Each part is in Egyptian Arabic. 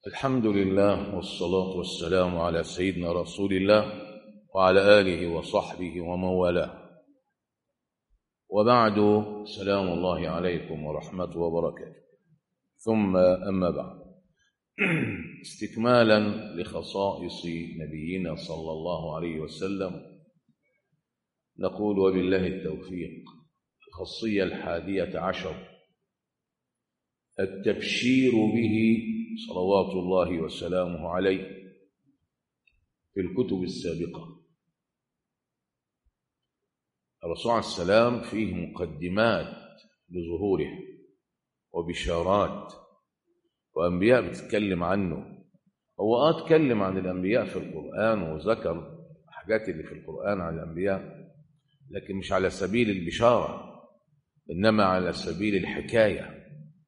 الحمد لله والصلاة والسلام على سيدنا رسول الله وعلى آله وصحبه ومن والاه وبعد سلام الله عليكم ورحمته وبركاته ثم أما بعد استكمالا لخصائص نبينا صلى الله عليه وسلم نقول وبالله التوفيق الخاصية الحادية عشر التبشير به صلوات الله وسلامه عليه في الكتب السابقة الرسول عليه السلام فيه مقدمات لظهوره وبشارات وأنبياء بتتكلم عنه هو آه اتكلم عن الأنبياء في القرآن وذكر حاجات اللي في القرآن عن الأنبياء لكن مش على سبيل البشارة إنما على سبيل الحكاية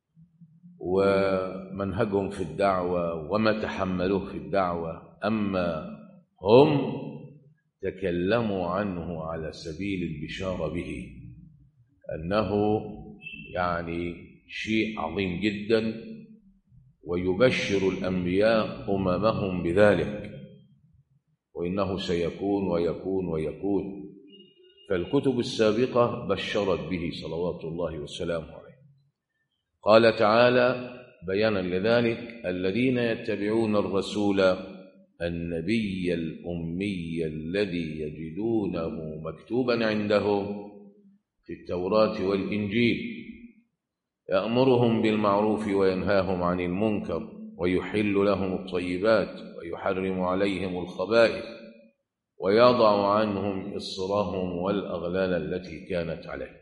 ومنهجهم في الدعوة وما تحملوه في الدعوة أما هم تكلموا عنه على سبيل البشارة به أنه يعني شيء عظيم جدا ويبشر الأنبياء أممهم بذلك وإنه سيكون ويكون ويكون فالكتب السابقة بشرت به صلوات الله وسلامه عليه قال تعالى بيانا لذلك الذين يتبعون الرسول النبي الأمي الذي يجدونه مكتوبا عندهم في التوراة والإنجيل يأمرهم بالمعروف وينهاهم عن المنكر ويحل لهم الطيبات ويحرم عليهم الخبائث ويضع عنهم إصرهم والأغلال التي كانت عليهم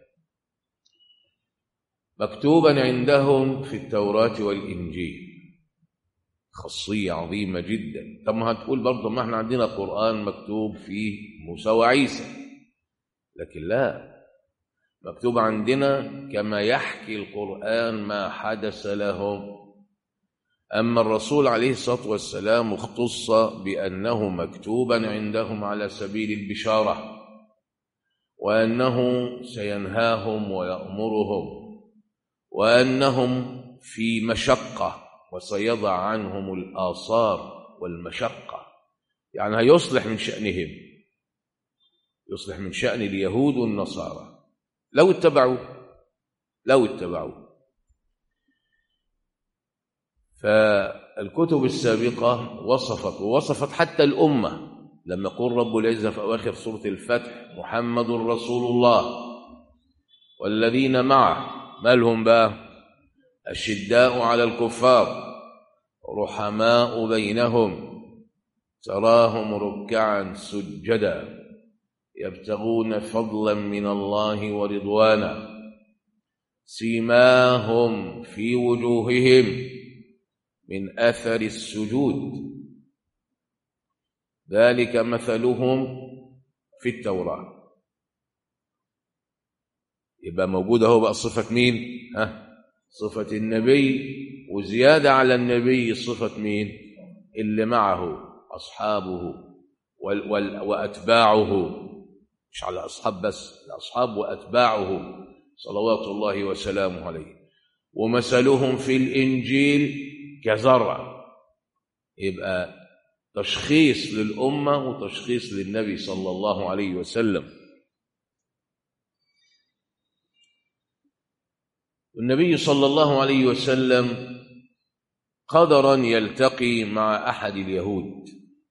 مكتوبا عندهم في التوراة والإنجيل خاصية عظيمة جدا طب ما هتقول برضه ما احنا عندنا قرآن مكتوب فيه موسى وعيسى لكن لا مكتوب عندنا كما يحكي القرآن ما حدث لهم أما الرسول عليه الصلاة والسلام اختص بأنه مكتوبا عندهم على سبيل البشارة وأنه سينهاهم ويأمرهم وأنهم في مشقة وسيضع عنهم الآثار والمشقة يعني هيصلح من شأنهم يصلح من شأن اليهود والنصارى لو اتبعوا لو اتبعوا فالكتب السابقة وصفت ووصفت حتى الأمة لما يقول رب العزة في أواخر سورة الفتح محمد رسول الله والذين معه مالهم بقى الشداء على الكفار رحماء بينهم تراهم ركعا سجدا يبتغون فضلا من الله ورضوانا سيماهم في وجوههم من اثر السجود ذلك مثلهم في التوراه يبقى موجوده هو بقى صفه مين ها صفه النبي وزياده على النبي صفه مين اللي معه اصحابه وال وال واتباعه مش على أصحاب بس الأصحاب وأتباعه صلوات الله وسلامه عليه ومثلهم في الإنجيل كزرع يبقى تشخيص للأمة وتشخيص للنبي صلى الله عليه وسلم النبي صلى الله عليه وسلم قدرا يلتقي مع أحد اليهود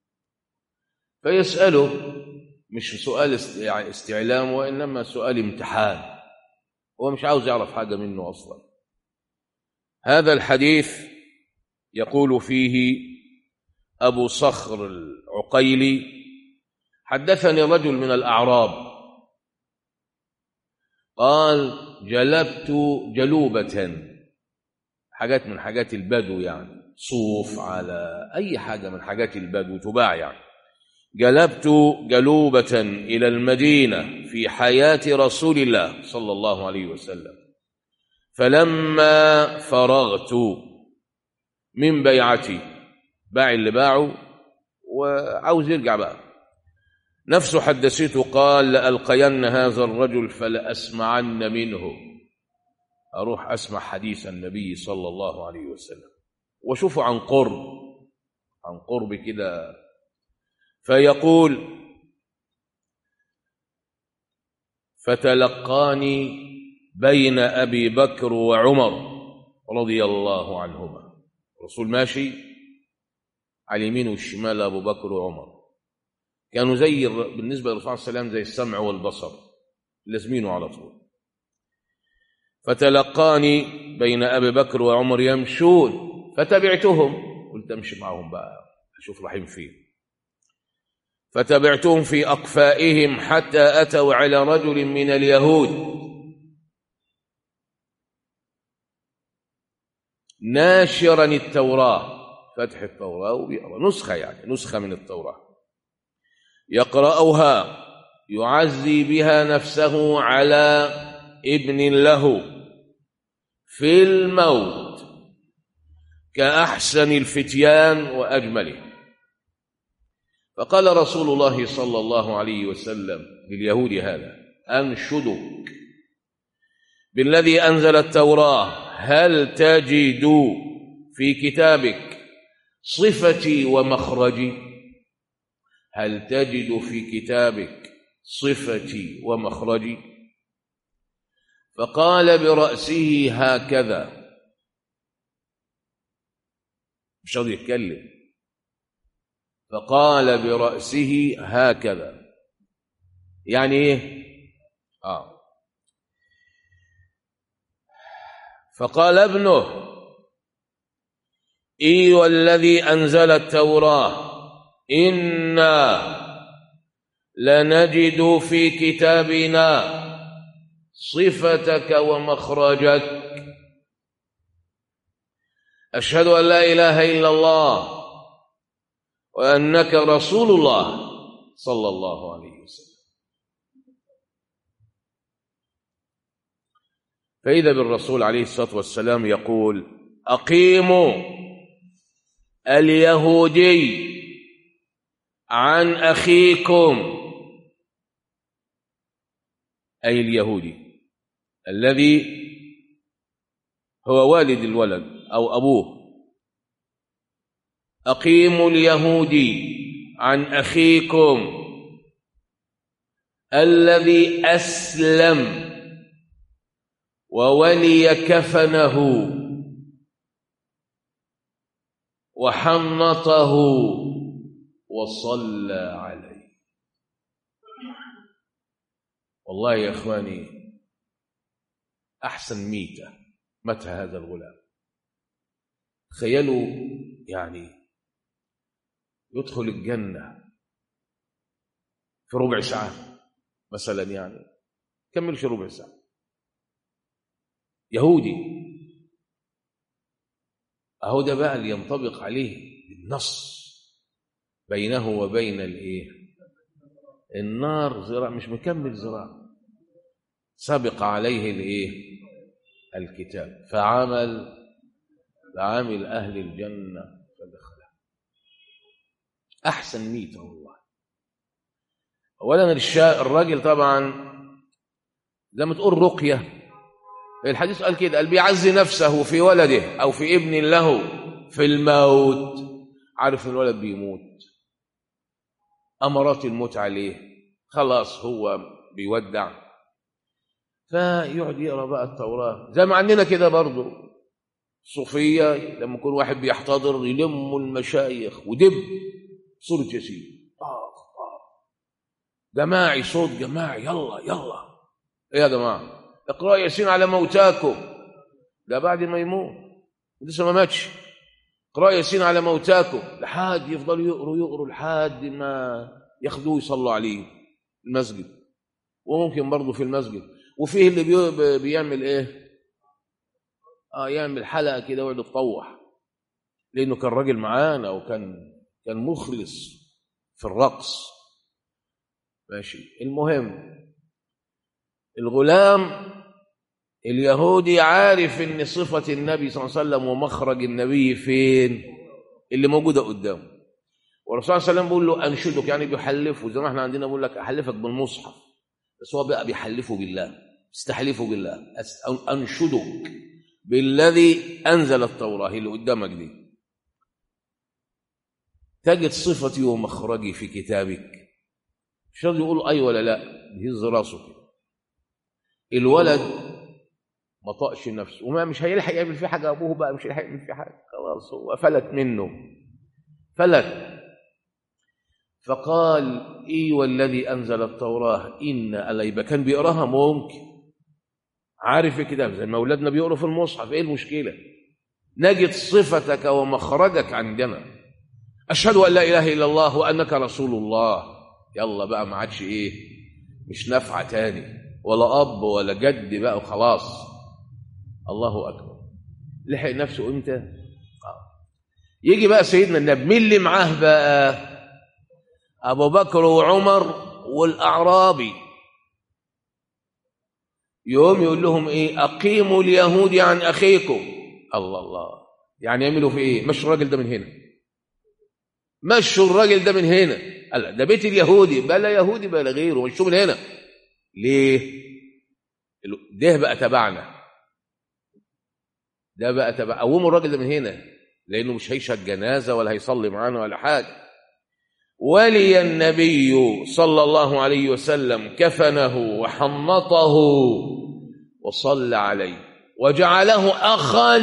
فيسأله مش سؤال يعني استعلام وإنما سؤال امتحان هو مش عاوز يعرف حاجة منه أصلا هذا الحديث يقول فيه أبو صخر العقيلي حدثني رجل من الأعراب قال جلبت جلوبة حاجات من حاجات البدو يعني صوف على أي حاجة من حاجات البدو تباع يعني جلبت جلوبة إلى المدينة في حياة رسول الله صلى الله عليه وسلم فلما فرغت من بيعتي باع اللي باعه وعاوز يرجع بقى نفسه حدثته قال لألقين هذا الرجل فلأسمعن منه أروح أسمع حديث النبي صلى الله عليه وسلم وشوفوا عن قرب عن قرب كده فيقول فتلقاني بين ابي بكر وعمر رضي الله عنهما الرسول ماشي على اليمين والشمال ابو بكر وعمر كانوا زي بالنسبه للرسول صلى الله عليه وسلم زي السمع والبصر لازمينه على طول فتلقاني بين ابي بكر وعمر يمشون فتبعتهم قلت امشي معهم بقى اشوف رايحين فين فتبعتهم في اقفائهم حتى اتوا على رجل من اليهود ناشرا التوراه فتح التوراه وبيقرا نسخه يعني نسخه من التوراه يقرأها يعزي بها نفسه على ابن له في الموت كأحسن الفتيان وأجمله فقال رسول الله صلى الله عليه وسلم لليهود هذا أنشدك بالذي أنزل التوراة هل تجد في كتابك صفتي ومخرجي هل تجد في كتابك صفتي ومخرجي فقال برأسه هكذا مش راضي يتكلم فقال برأسه هكذا يعني ايه اه فقال ابنه اي والذي انزل التوراه انا لنجد في كتابنا صفتك ومخرجك اشهد ان لا اله الا الله وانك رسول الله صلى الله عليه وسلم فاذا بالرسول عليه الصلاه والسلام يقول اقيموا اليهودي عن اخيكم اي اليهودي الذي هو والد الولد او ابوه اقيموا اليهودي عن اخيكم الذي اسلم وولي كفنه وحنطه وصلى عليه والله يا اخواني احسن ميته متى هذا الغلام تخيلوا يعني يدخل الجنه في ربع ساعه مثلا يعني كملش ربع ساعه يهودي اهو ده بقى اللي ينطبق عليه النص بينه وبين الايه النار ذراع مش مكمل ذراع سبق عليه الايه الكتاب فعمل بعمل اهل الجنه فدخلها احسن ميته والله اولا الراجل طبعا زي ما تقول رقيه الحديث قال كده قال بيعزي نفسه في ولده او في ابن له في الموت عارف ان الولد بيموت امارات الموت عليه خلاص هو بيودع فيقعد يقرا بقى التوراه زي ما عندنا كده برضه صوفيه لما يكون واحد بيحتضر يلموا المشايخ ودب سوره ياسين آخ آخ. جماعي صوت جماعي يلا يلا ايه يا جماعه اقرأ ياسين على موتاكم ده بعد ما يموت لسه ما ماتش اقرأ ياسين على موتاكم لحد يفضلوا يقروا يقروا لحد ما ياخدوه يصلوا عليه المسجد وممكن برضه في المسجد وفيه اللي بي بيعمل ايه اه يعمل حلقه كده ويقعد يتطوح لانه كان راجل معانا وكان كان مخلص في الرقص ماشي المهم الغلام اليهودي عارف ان صفة النبي صلى الله عليه وسلم ومخرج النبي فين اللي موجودة قدامه والرسول صلى الله عليه وسلم بيقول له انشدك يعني بيحلفه زي ما احنا عندنا بيقول لك احلفك بالمصحف بس هو بقى بيحلفه بالله استحلفه بالله انشدك بالذي انزل التوراة اللي قدامك دي تجد صفتي ومخرجي في كتابك مش راضي يقول اي ولا لا يهز راسه كده الولد ما طقش نفسه وما مش هيلحق يعمل فيه حاجه ابوه بقى مش هيلحق يعمل فيه حاجه خلاص هو فلت منه فلت فقال اي والذي انزل التوراه ان الا كان بيقراها ممكن عارف الكتاب زي ما اولادنا بيقروا في المصحف ايه المشكله نجد صفتك ومخرجك عندنا اشهد ان لا اله الا الله وانك رسول الله يلا بقى ما عادش ايه مش نافعه تاني ولا اب ولا جد بقى وخلاص الله اكبر لحق نفسه امتى آه. يجي بقى سيدنا النبي مين اللي معاه بقى ابو بكر وعمر والاعرابي يوم يقول لهم ايه اقيموا اليهود عن اخيكم الله الله يعني يعملوا في ايه مشوا الراجل ده من هنا مشوا الراجل ده من هنا قال ده بيت اليهودي بلا يهودي بلا غيره مشوا من هنا ليه ده بقى تبعنا ده بقى تبع قوموا الراجل ده من هنا لانه مش هيشهد جنازه ولا هيصلي معانا ولا حاجه ولي النبي صلى الله عليه وسلم كفنه وحنطه وصلى عليه وجعله اخا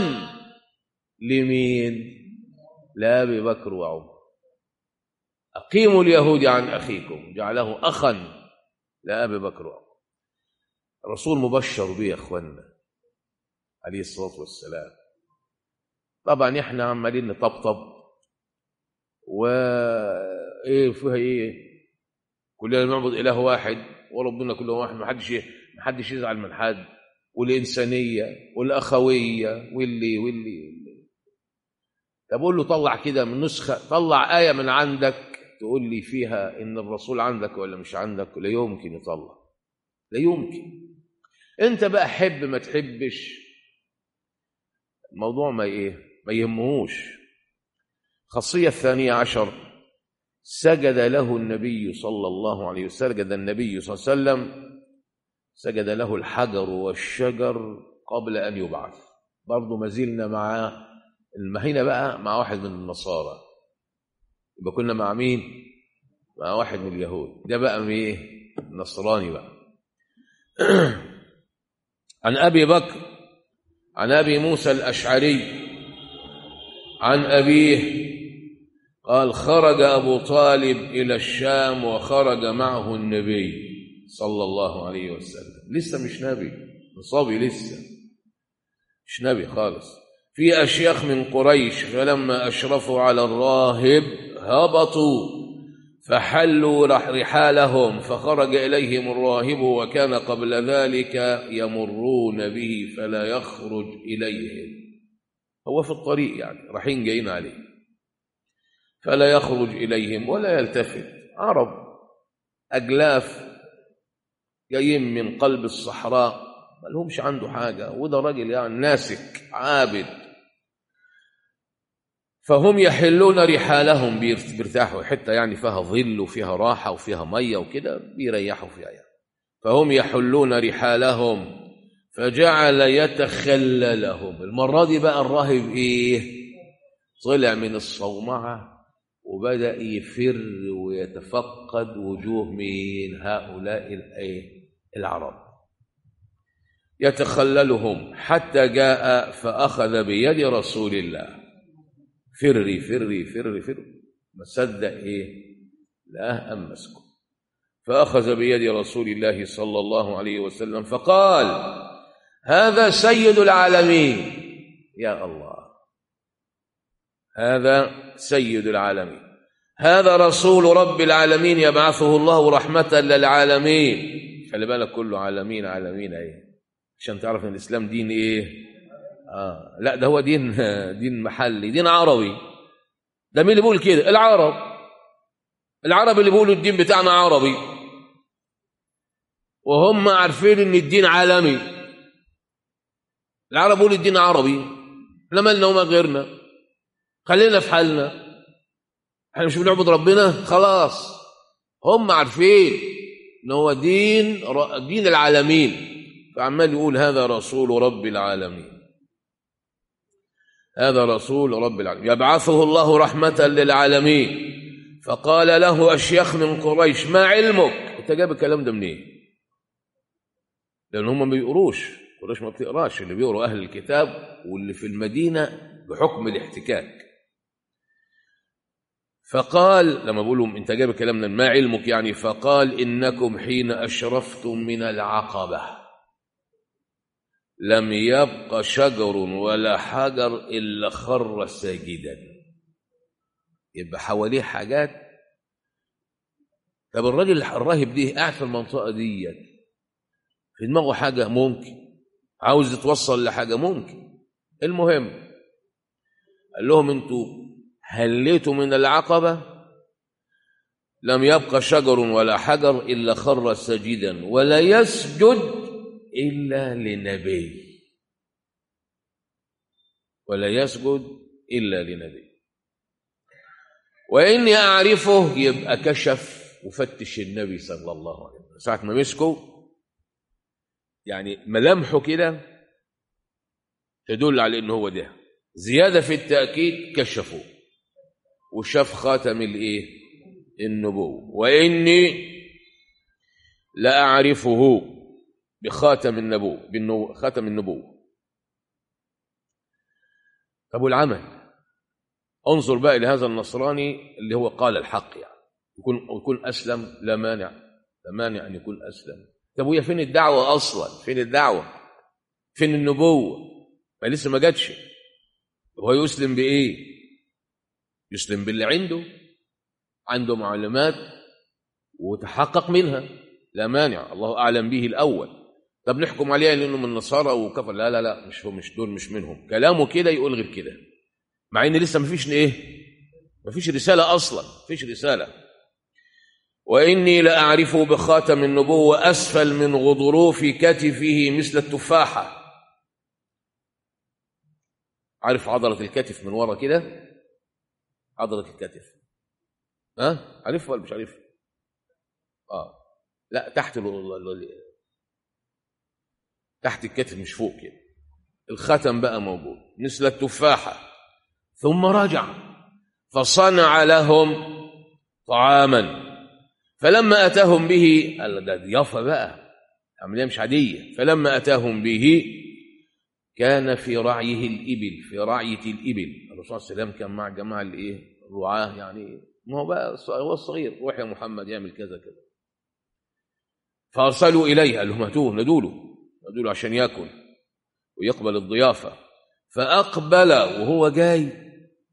لمين لابي بكر وعمر اقيموا اليهود عن اخيكم جعله اخا لابي بكر وعمر الرسول مبشر به يا اخوانا عليه الصلاه والسلام طبعا احنا عمالين نطبطب و ايه فيها ايه كلنا نعبد اله واحد وربنا كله واحد ما حدش ما حدش يزعل من حد والانسانيه والاخويه واللي واللي واللي طب اقول له طلع كده من نسخه طلع ايه من عندك تقول لي فيها ان الرسول عندك ولا مش عندك لا يمكن يطلع لا يمكن انت بقى حب ما تحبش الموضوع ما ايه ما يهمهوش الخاصيه الثانيه عشر سجد له النبي صلى الله عليه وسلم سجد النبي صلى الله عليه وسلم سجد له الحجر والشجر قبل أن يبعث برضه ما زلنا مع المهينة بقى مع واحد من النصارى يبقى كنا مع مين مع واحد من اليهود ده بقى من ايه نصراني بقى عن أبي بكر عن أبي موسى الأشعري عن أبيه قال خرج أبو طالب إلى الشام وخرج معه النبي صلى الله عليه وسلم لسه مش نبي صبي لسه مش نبي خالص في أشياخ من قريش فلما أشرفوا على الراهب هبطوا فحلوا رحالهم فخرج إليهم الراهب وكان قبل ذلك يمرون به فلا يخرج إليهم هو في الطريق يعني رايحين جايين عليه فلا يخرج إليهم ولا يلتفت عرب أجلاف جايين من قلب الصحراء ما لهمش عنده حاجة وده راجل يعني ناسك عابد فهم يحلون رحالهم بيرتاحوا حتة يعني فيها ظل وفيها راحة وفيها مية وكده بيريحوا فيها يعني فهم يحلون رحالهم فجعل يتخللهم المرة دي بقى الراهب ايه طلع من الصومعة وبدأ يفر ويتفقد وجوه من هؤلاء الايه العرب يتخللهم حتى جاء فأخذ بيد رسول الله فري فري فري فري ما صدق ايه لا أم مسكه فأخذ بيد رسول الله صلى الله عليه وسلم فقال هذا سيد العالمين يا الله هذا سيد العالمين هذا رسول رب العالمين يبعثه الله رحمة للعالمين خلي بالك كله عالمين عالمين ايه عشان تعرف ان الاسلام دين ايه آه. لا ده هو دين دين محلي دين عربي ده مين اللي بيقول كده العرب العرب اللي بيقولوا الدين بتاعنا عربي وهم عارفين ان الدين عالمي العرب بيقولوا الدين عربي احنا مالنا وما غيرنا خلينا في حالنا احنا مش بنعبد ربنا خلاص هم عارفين ان هو دين دين العالمين فعمال يقول هذا رسول رب العالمين هذا رسول رب العالمين يبعثه الله رحمة للعالمين فقال له أشيخ من قريش ما علمك انت جايب الكلام ده منين لأن هم ما بيقروش قريش ما بتقراش اللي بيقروا أهل الكتاب واللي في المدينة بحكم الاحتكاك فقال لما بقول لهم انت جايب الكلام ده ما علمك يعني فقال إنكم حين أشرفتم من العقبة لم يبق شجر ولا حجر إلا خر ساجدا يبقى حواليه حاجات طب الراجل الراهب دي قاعد في المنطقة دي في دماغه حاجة ممكن عاوز يتوصل لحاجة ممكن المهم قال لهم انتوا هليتوا من العقبة لم يبق شجر ولا حجر إلا خر سجدا ولا يسجد إلا لنبي ولا يسجد إلا لنبي وإني أعرفه يبقى كشف وفتش النبي صلى الله عليه وسلم ساعة ما مسكه يعني ملامحه كده تدل على إنه هو ده زيادة في التأكيد كشفه وشاف خاتم الإيه النبوة وإني لأعرفه بخاتم النبوة بالنبو خاتم النبوة طب والعمل انظر بقى لهذا النصراني اللي هو قال الحق يعني يكون يكون اسلم لا مانع لا مانع ان يكون اسلم طب وهي فين الدعوه اصلا فين الدعوه فين النبوه ما لسه ما جاتش هو يسلم بايه يسلم باللي عنده عنده معلومات وتحقق منها لا مانع الله اعلم به الاول طب نحكم عليه لانه من النصارى وكفر لا لا لا مش هو مش دول مش منهم كلامه كده يقول غير كده مع ان لسه ما فيش ايه ما فيش رساله اصلا ما فيش رساله واني لاعرفه بخاتم النبوه اسفل من غضروف كتفه مثل التفاحه عارف عضله الكتف من ورا كده عضله الكتف ها أه؟ عارفها ولا مش عارفها اه لا تحت ال ال تحت الكتف مش فوق كده الختم بقى موجود مثل التفاحه ثم رجع فصنع لهم طعاما فلما اتاهم به قال ده ضيافه بقى عمليه مش عاديه فلما اتاهم به كان في رعيه الابل في رعيه الابل الرسول صلى الله عليه وسلم كان مع جماعه الايه الرعاه يعني ما هو بقى هو الصغير روح يا محمد يعمل كذا كذا فارسلوا اليه قال لهم هاتوه ندوا له ندوا له عشان ياكل ويقبل الضيافه فاقبل وهو جاي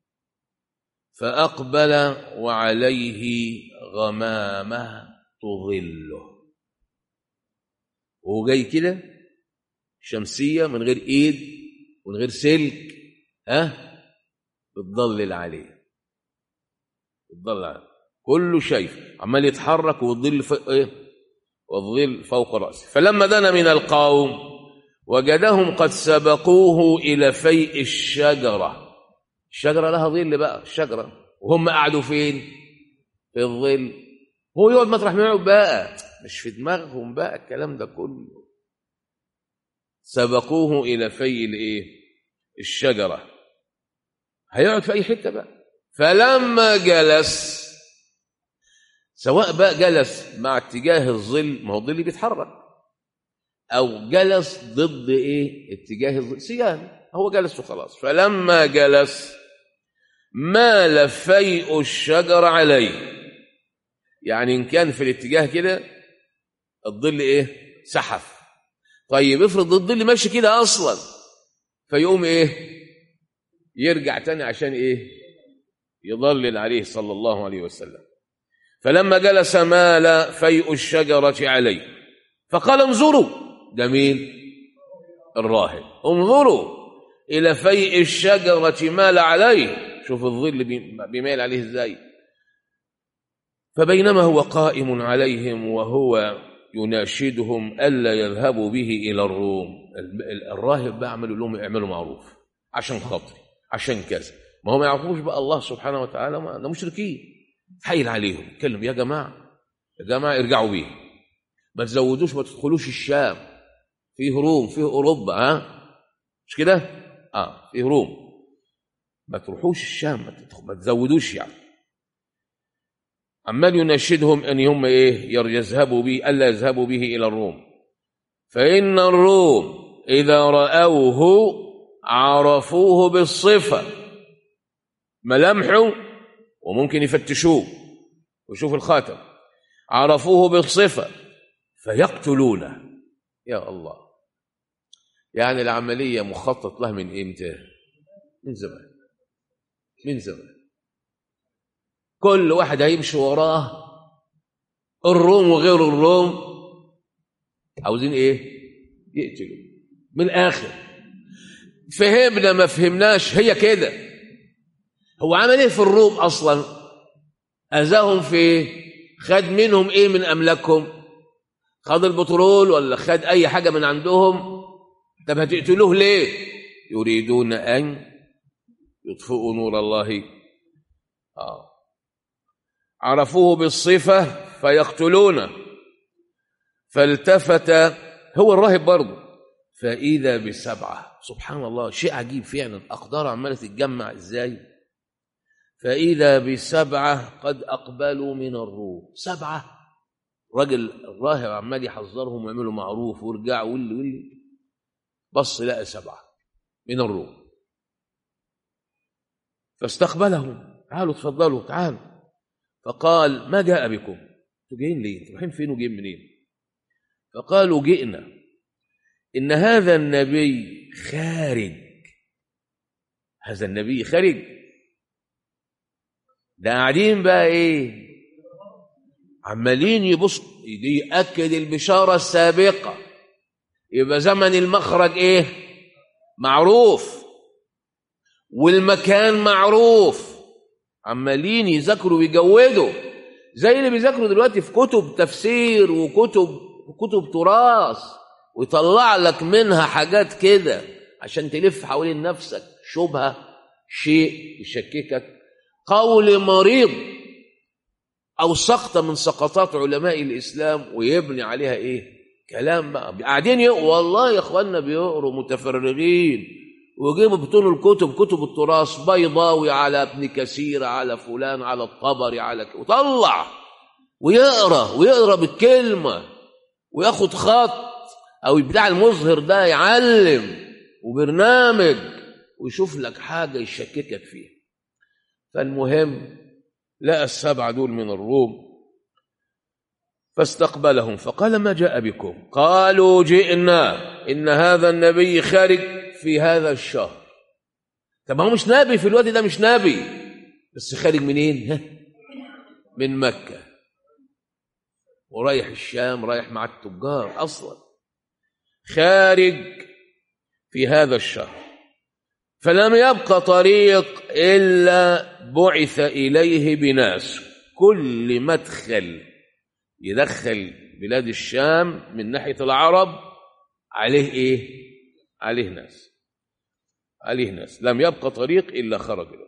فأقبل وعليه غمامة تظله وهو جاي كده شمسية من غير إيد ومن غير سلك ها بتضلل عليه بتضلل عليه كله شايف عمال يتحرك والظل فوق ايه والظل فوق رأسه فلما دنا من القوم وجدهم قد سبقوه إلى فيء الشجرة الشجرة لها ظل بقى الشجرة وهم قعدوا فين في الظل هو يقعد مطرح ما يقعد بقى مش في دماغهم بقى الكلام ده كله سبقوه إلى في الايه الشجرة هيقعد في أي حتة بقى فلما جلس سواء بقى جلس مع اتجاه الظل ما هو الظل بيتحرك أو جلس ضد إيه اتجاه الظل سيان هو جلس وخلاص فلما جلس مال فيء الشجر عليه يعني إن كان في الاتجاه كده الظل إيه سحف طيب افرض الظل ماشي كده أصلا فيقوم إيه يرجع تاني عشان إيه يضلل عليه صلى الله عليه وسلم فلما جلس مال فيء الشجرة عليه فقال انظروا ده مين الراهب انظروا إلى فيء الشجرة مال عليه شوف الظل بيميل عليه ازاي فبينما هو قائم عليهم وهو يناشدهم ألا يذهبوا به إلى الروم الراهب بقى عملوا لهم اعملوا معروف عشان خاطري عشان كذا ما هم ما يعرفوش بقى الله سبحانه وتعالى ما ده مشركين حيل عليهم يتكلم يا جماعة يا جماعة ارجعوا بيه ما تزودوش ما تدخلوش الشام فيه روم فيه أوروبا ها مش كده اه فيه روم ما تروحوش الشام ما, تدخل ما تزودوش يعني عمال يناشدهم ان هم ايه يذهبوا به الا يذهبوا به الى الروم فان الروم اذا راوه عرفوه بالصفه ملامحه وممكن يفتشوه ويشوفوا الخاتم عرفوه بالصفه فيقتلونه يا الله يعني العمليه مخطط لها من امتى من زمان من زمان كل واحد هيمشي وراه الروم وغير الروم عاوزين ايه يقتلوا من الاخر فهمنا ما فهمناش هي كده هو عمل ايه في الروم اصلا اذاهم في ايه خد منهم ايه من املاكهم خد البترول ولا خد اي حاجه من عندهم طب هتقتلوه ليه يريدون ان يطفئوا نور الله آه. عرفوه بالصفة فيقتلونه فالتفت هو الراهب برضه فإذا بسبعة سبحان الله شيء عجيب فعلا أقدار عمالة تتجمع إزاي فإذا بسبعة قد أقبلوا من الروم سبعة راجل الراهب عمال يحذرهم ويعملوا معروف ويرجعوا واللي واللي بص لقى سبعة من الروم فاستقبلهم تعالوا تفضلوا تعالوا فقال ما جاء بكم انتوا جايين ليه انتوا رايحين فين وجايين منين فقالوا جئنا ان هذا النبي خارج هذا النبي خارج ده قاعدين بقى ايه عمالين يبص يأكد البشارة السابقة يبقى زمن المخرج ايه معروف والمكان معروف عمالين يذاكروا ويجودوا زي اللي بيذاكروا دلوقتي في كتب تفسير وكتب وكتب تراث ويطلع لك منها حاجات كده عشان تلف حوالين نفسك شبهه شيء يشككك قول مريض او سقطه من سقطات علماء الاسلام ويبني عليها ايه كلام بقى قاعدين يقروا والله يا اخواننا بيقروا متفرغين ويجيبوا بطون الكتب كتب التراث بيضاوي على ابن كثير على فلان على الطبري على ك... وطلع ويقرا ويقرا بالكلمه وياخد خط او بتاع المظهر ده يعلم وبرنامج ويشوف لك حاجه يشككك فيها فالمهم لقى السبعه دول من الروم فاستقبلهم فقال ما جاء بكم قالوا جئنا ان هذا النبي خارج في هذا الشهر طب هو مش نبي في الوقت ده مش نبي بس خارج منين من مكة ورايح الشام رايح مع التجار أصلا خارج في هذا الشهر فلم يبق طريق إلا بعث إليه بناس كل مدخل يدخل بلاد الشام من ناحية العرب عليه إيه عليه ناس عليه ناس لم يبق طريق إلا خرج له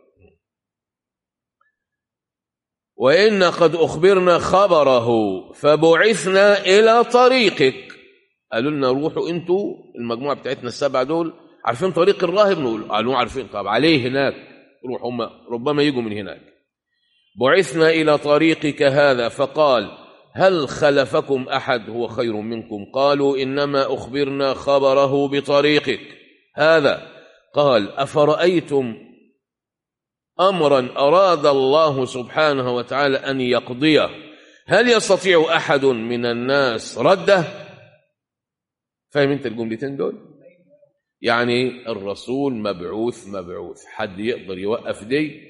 وإن قد أخبرنا خبره فبعثنا إلى طريقك قالوا لنا روحوا انتوا المجموعة بتاعتنا السبعة دول عارفين طريق الراهب نقول قالوا عارفين طب عليه هناك روحوا هم ربما يجوا من هناك بعثنا إلى طريقك هذا فقال هل خلفكم أحد هو خير منكم قالوا إنما أخبرنا خبره بطريقك هذا قال أفرأيتم أمرا أراد الله سبحانه وتعالى أن يقضيه هل يستطيع أحد من الناس رده فاهم أنت الجملتين دول يعني الرسول مبعوث مبعوث حد يقدر يوقف دي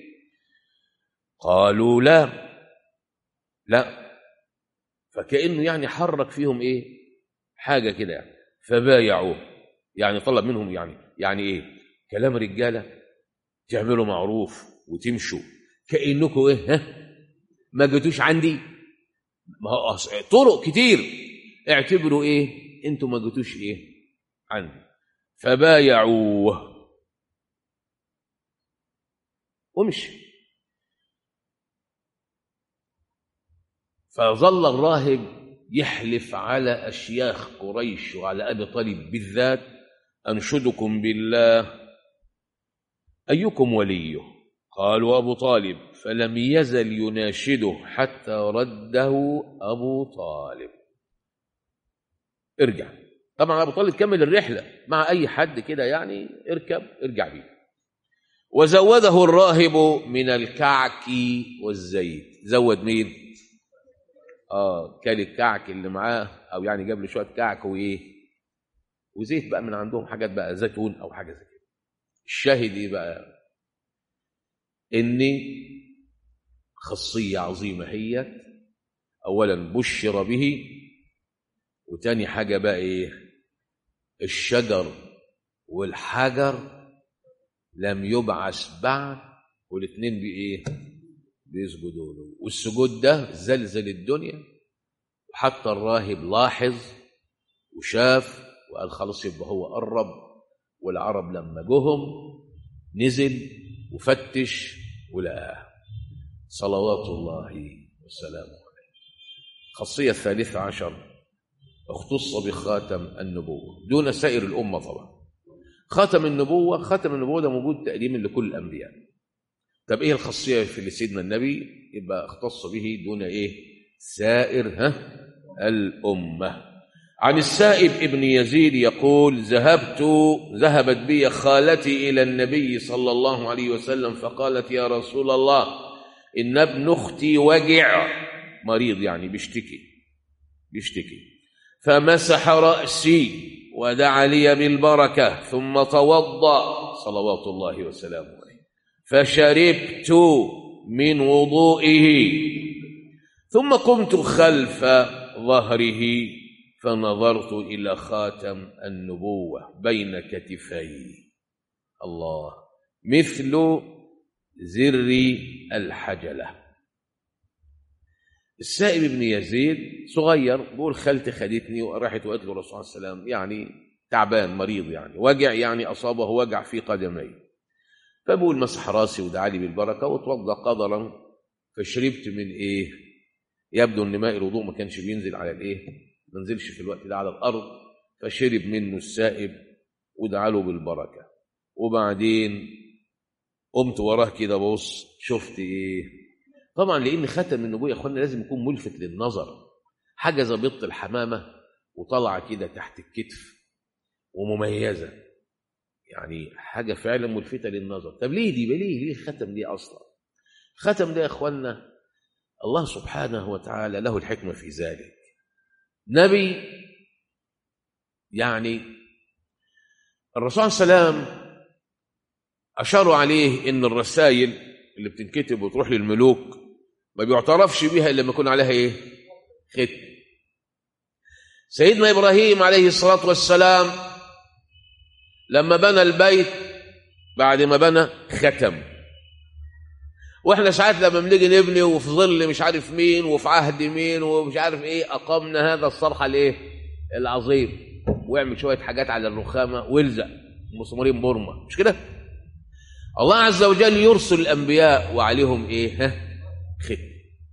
قالوا لا لا فكأنه يعني حرك فيهم ايه حاجة كده يعني فبايعوه يعني طلب منهم يعني يعني ايه كلام رجالة تعملوا معروف وتمشوا كأنكم ايه ها ما جيتوش عندي ما هو طرق كتير اعتبروا ايه انتوا ما جيتوش ايه عندي فبايعوه ومشي فظل الراهب يحلف على أشياخ قريش وعلى أبي طالب بالذات أنشدكم بالله أيكم وليه قالوا أبو طالب فلم يزل يناشده حتى رده أبو طالب ارجع طبعا أبو طالب كمل الرحلة مع أي حد كده يعني اركب ارجع بيه وزوده الراهب من الكعك والزيت زود مين اه كان الكعك اللي معاه او يعني جاب له شويه كعك وايه وزيت بقى من عندهم حاجات بقى زيتون او حاجه زي كده الشاهد ايه بقى ان خاصيه عظيمه هي اولا بشر به وتاني حاجه بقى ايه الشجر والحجر لم يبعث بعد والاثنين بايه بيسجدوا له والسجود ده زلزل الدنيا وحتى الراهب لاحظ وشاف وقال خلاص يبقى هو قرب والعرب لما جهم نزل وفتش ولقاه صلوات الله وسلامه عليه الخاصية الثالثة عشر اختص بخاتم النبوة دون سائر الأمة طبعا خاتم النبوة خاتم النبوة ده موجود تقريبا لكل الأنبياء طب ايه الخاصية في اللي سيدنا النبي يبقى اختص به دون ايه سائر ها الأمة عن السائب ابن يزيد يقول ذهبت ذهبت بي خالتي إلى النبي صلى الله عليه وسلم فقالت يا رسول الله إن ابن أختي وجع مريض يعني بيشتكي بيشتكي فمسح رأسي ودعا لي بالبركة ثم توضأ صلوات الله وسلامه عليه فشربت من وضوئه ثم قمت خلف ظهره فنظرت إلى خاتم النبوة بين كتفي الله مثل زر الحجلة السائب بن يزيد صغير بيقول خالتي خدتني وراحت وقالت له الرسول صلى الله عليه وسلم يعني تعبان مريض يعني وجع يعني أصابه وجع في قدمي فبقول مسح راسي ودعا لي بالبركة وتوضأ قدرا فشربت من إيه يبدو ان ماء الوضوء ما كانش بينزل على الايه ما نزلش في الوقت ده على الارض فشرب منه السائب ودعا له بالبركه وبعدين قمت وراه كده بص شفت ايه طبعا لان ختم النبوه يا اخوانا لازم يكون ملفت للنظر حاجه زي بيض الحمامه وطالعه كده تحت الكتف ومميزه يعني حاجه فعلا ملفته للنظر طب ليه دي ليه ليه الختم دي اصلا الختم ده يا اخوانا الله سبحانه وتعالى له الحكمة في ذلك نبي يعني الرسول صلى الله عليه وسلم أشاروا عليه إن الرسائل اللي بتنكتب وتروح للملوك ما بيعترفش بيها إلا لما يكون عليها إيه؟ ختم سيدنا إبراهيم عليه الصلاة والسلام لما بنى البيت بعد ما بنى ختم واحنا ساعات لما بنيجي نبني وفي ظل مش عارف مين وفي عهد مين ومش عارف ايه اقمنا هذا الصرح الايه العظيم واعمل شويه حاجات على الرخامه والزق مسمارين بورما مش كده الله عز وجل يرسل الانبياء وعليهم ايه ها ختم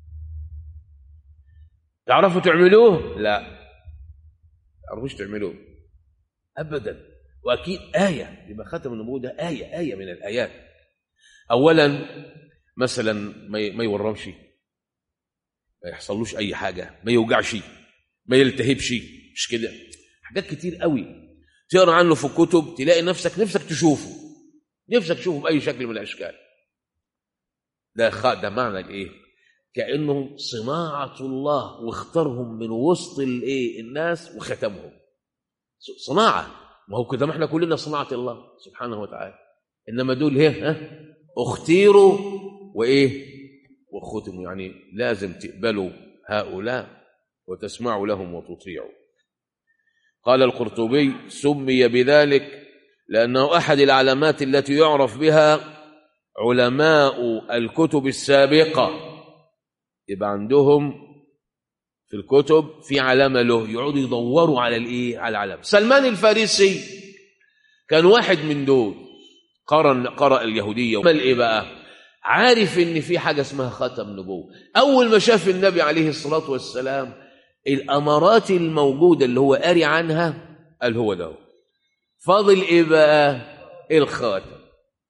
تعرفوا تعملوه لا تعرفوش تعملوه ابدا واكيد ايه يبقى ختم النبوه ده ايه ايه من الايات اولا مثلا ما يورمش ما يحصلوش اي حاجه ما يوجعش ما يلتهبش مش كده حاجات كتير قوي تقرا عنه في الكتب تلاقي نفسك نفسك تشوفه نفسك تشوفه باي شكل من الاشكال ده خ... ده معنى الايه كانه صناعه الله واختارهم من وسط الايه الناس وختمهم صناعه ما هو كده ما احنا كلنا صناعه الله سبحانه وتعالى انما دول هي ها اختيروا وايه وختموا يعني لازم تقبلوا هؤلاء وتسمعوا لهم وتطيعوا قال القرطبي سمي بذلك لانه احد العلامات التي يعرف بها علماء الكتب السابقه يبقى عندهم في الكتب في علامه له يقعدوا يدوروا على الايه على العلامه سلمان الفارسي كان واحد من دول قرأ قرأ اليهوديه عمل ايه بقى عارف ان في حاجه اسمها ختم نبوه اول ما شاف النبي عليه الصلاه والسلام الامارات الموجوده اللي هو قاري عنها قال هو ده فاضل ايه بقى الخاتم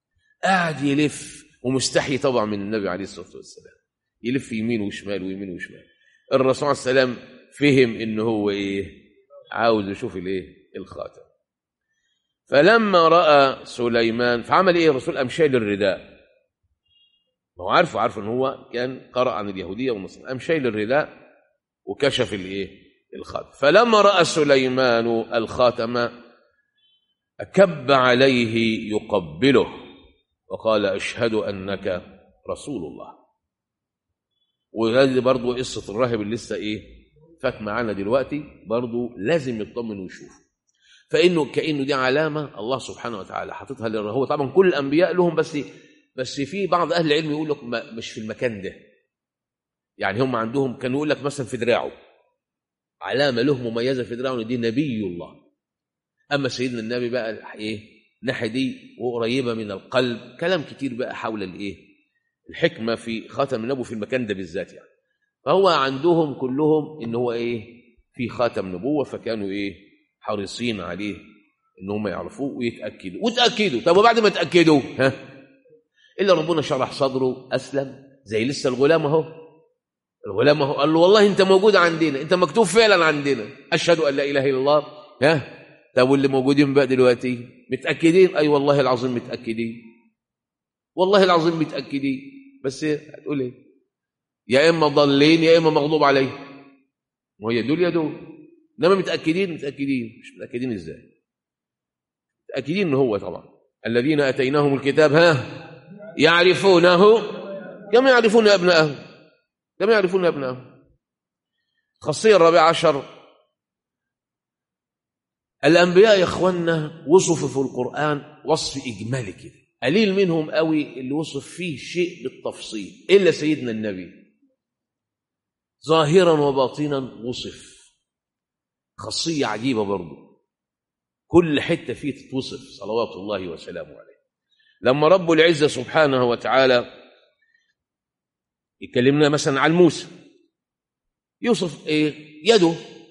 قاعد يلف ومستحي طبعا من النبي عليه الصلاه والسلام يلف يمين وشمال ويمين وشمال الرسول عليه السلام فهم ان هو ايه عاوز يشوف الايه الخاتم فلما راى سليمان فعمل ايه الرسول قام شايل الرداء ما هو عارفه عارف ان هو كان قرأ عن اليهوديه والنصارى قام شايل الرداء وكشف الايه الخاتم فلما راى سليمان الخاتم اكب عليه يقبله وقال اشهد انك رسول الله وهذه برضه قصه الراهب اللي لسه ايه فات معانا دلوقتي برضه لازم يطمن ويشوف فانه كانه دي علامه الله سبحانه وتعالى حاططها للر- هو طبعا كل الانبياء لهم بس بس في بعض اهل العلم يقول لك ما- مش في المكان ده يعني هم عندهم كانوا يقول لك مثلا في دراعه علامه له مميزه في دراعه ان دي نبي الله اما سيدنا النبي بقى ايه ناحيه دي وقريبه من القلب كلام كتير بقى حول الايه الحكمه في خاتم النبوه في المكان ده بالذات يعني فهو عندهم كلهم ان هو ايه في خاتم نبوه فكانوا ايه حريصين عليه ان هم يعرفوه ويتاكدوا وتاكدوا طب وبعد ما تاكدوا ها الا ربنا شرح صدره اسلم زي لسه الغلام اهو الغلام اهو قال له والله انت موجود عندنا انت مكتوب فعلا عندنا اشهد ان لا اله الا الله ها طب واللي موجودين بقى دلوقتي متاكدين اي والله العظيم متاكدين والله العظيم متاكدين بس هتقول ايه يا اما ضالين يا اما مغضوب عليهم وهي دول يا دول انما متاكدين متاكدين مش متاكدين ازاي متاكدين ان هو طبعا الذين اتيناهم الكتاب ها يعرفونه كما يعرفون ابنائهم كما يعرفون ابنائهم الخاصيه الرابعه عشر الانبياء يا اخوانا وصفوا في القران وصف اجمالي كده قليل منهم قوي اللي وصف فيه شيء بالتفصيل الا سيدنا النبي ظاهرا وباطنا وصف خاصيه عجيبه برضه كل حته فيه تتوصف صلوات الله وسلامه عليه لما رب العزه سبحانه وتعالى يكلمنا مثلا عن موسى يوصف ايه يده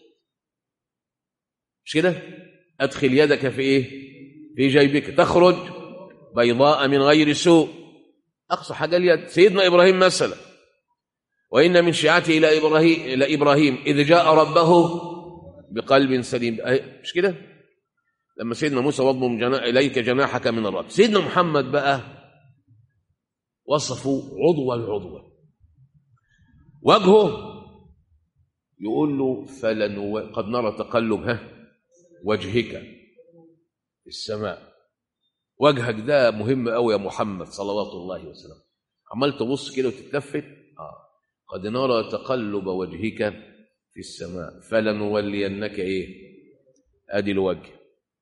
مش كده ادخل يدك في ايه في جيبك تخرج بيضاء من غير سوء اقصى حاجه اليد سيدنا ابراهيم مثلا وان من شيعته الى ابراهيم الى ابراهيم اذ جاء ربه بقلب سليم أه، مش كده لما سيدنا موسى واضمم جنا... اليك جناحك من الرب سيدنا محمد بقى وصفوا عضوا العضو وجهه يقول له فلن قد نرى تقلب ها وجهك في السماء وجهك ده مهم قوي يا محمد صلوات الله وسلامه عمال تبص كده وتتلفت اه قد نرى تقلب وجهك في السماء فلنولينك ايه ادي الوجه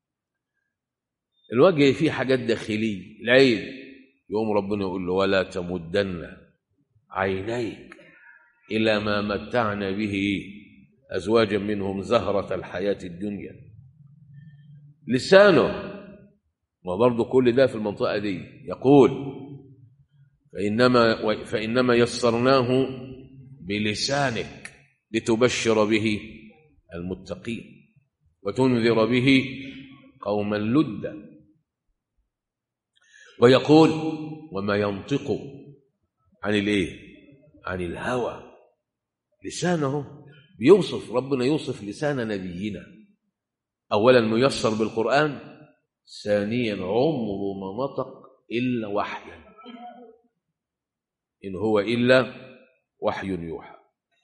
الوجه فيه حاجات داخليه العين يقوم ربنا يقول له ولا تمدن عينيك الى ما متعنا به ازواجا منهم زهره الحياه الدنيا لسانه وبرضه كل ده في المنطقه دي يقول فانما فانما يسرناه بلسانك لتبشر به المتقين وتنذر به قوما لدا ويقول وما ينطق عن الايه عن الهوى لسانه بيوصف ربنا يوصف لسان نبينا اولا ميسر بالقران ثانيا عمره ما نطق الا وحيا ان هو الا وحي يوحى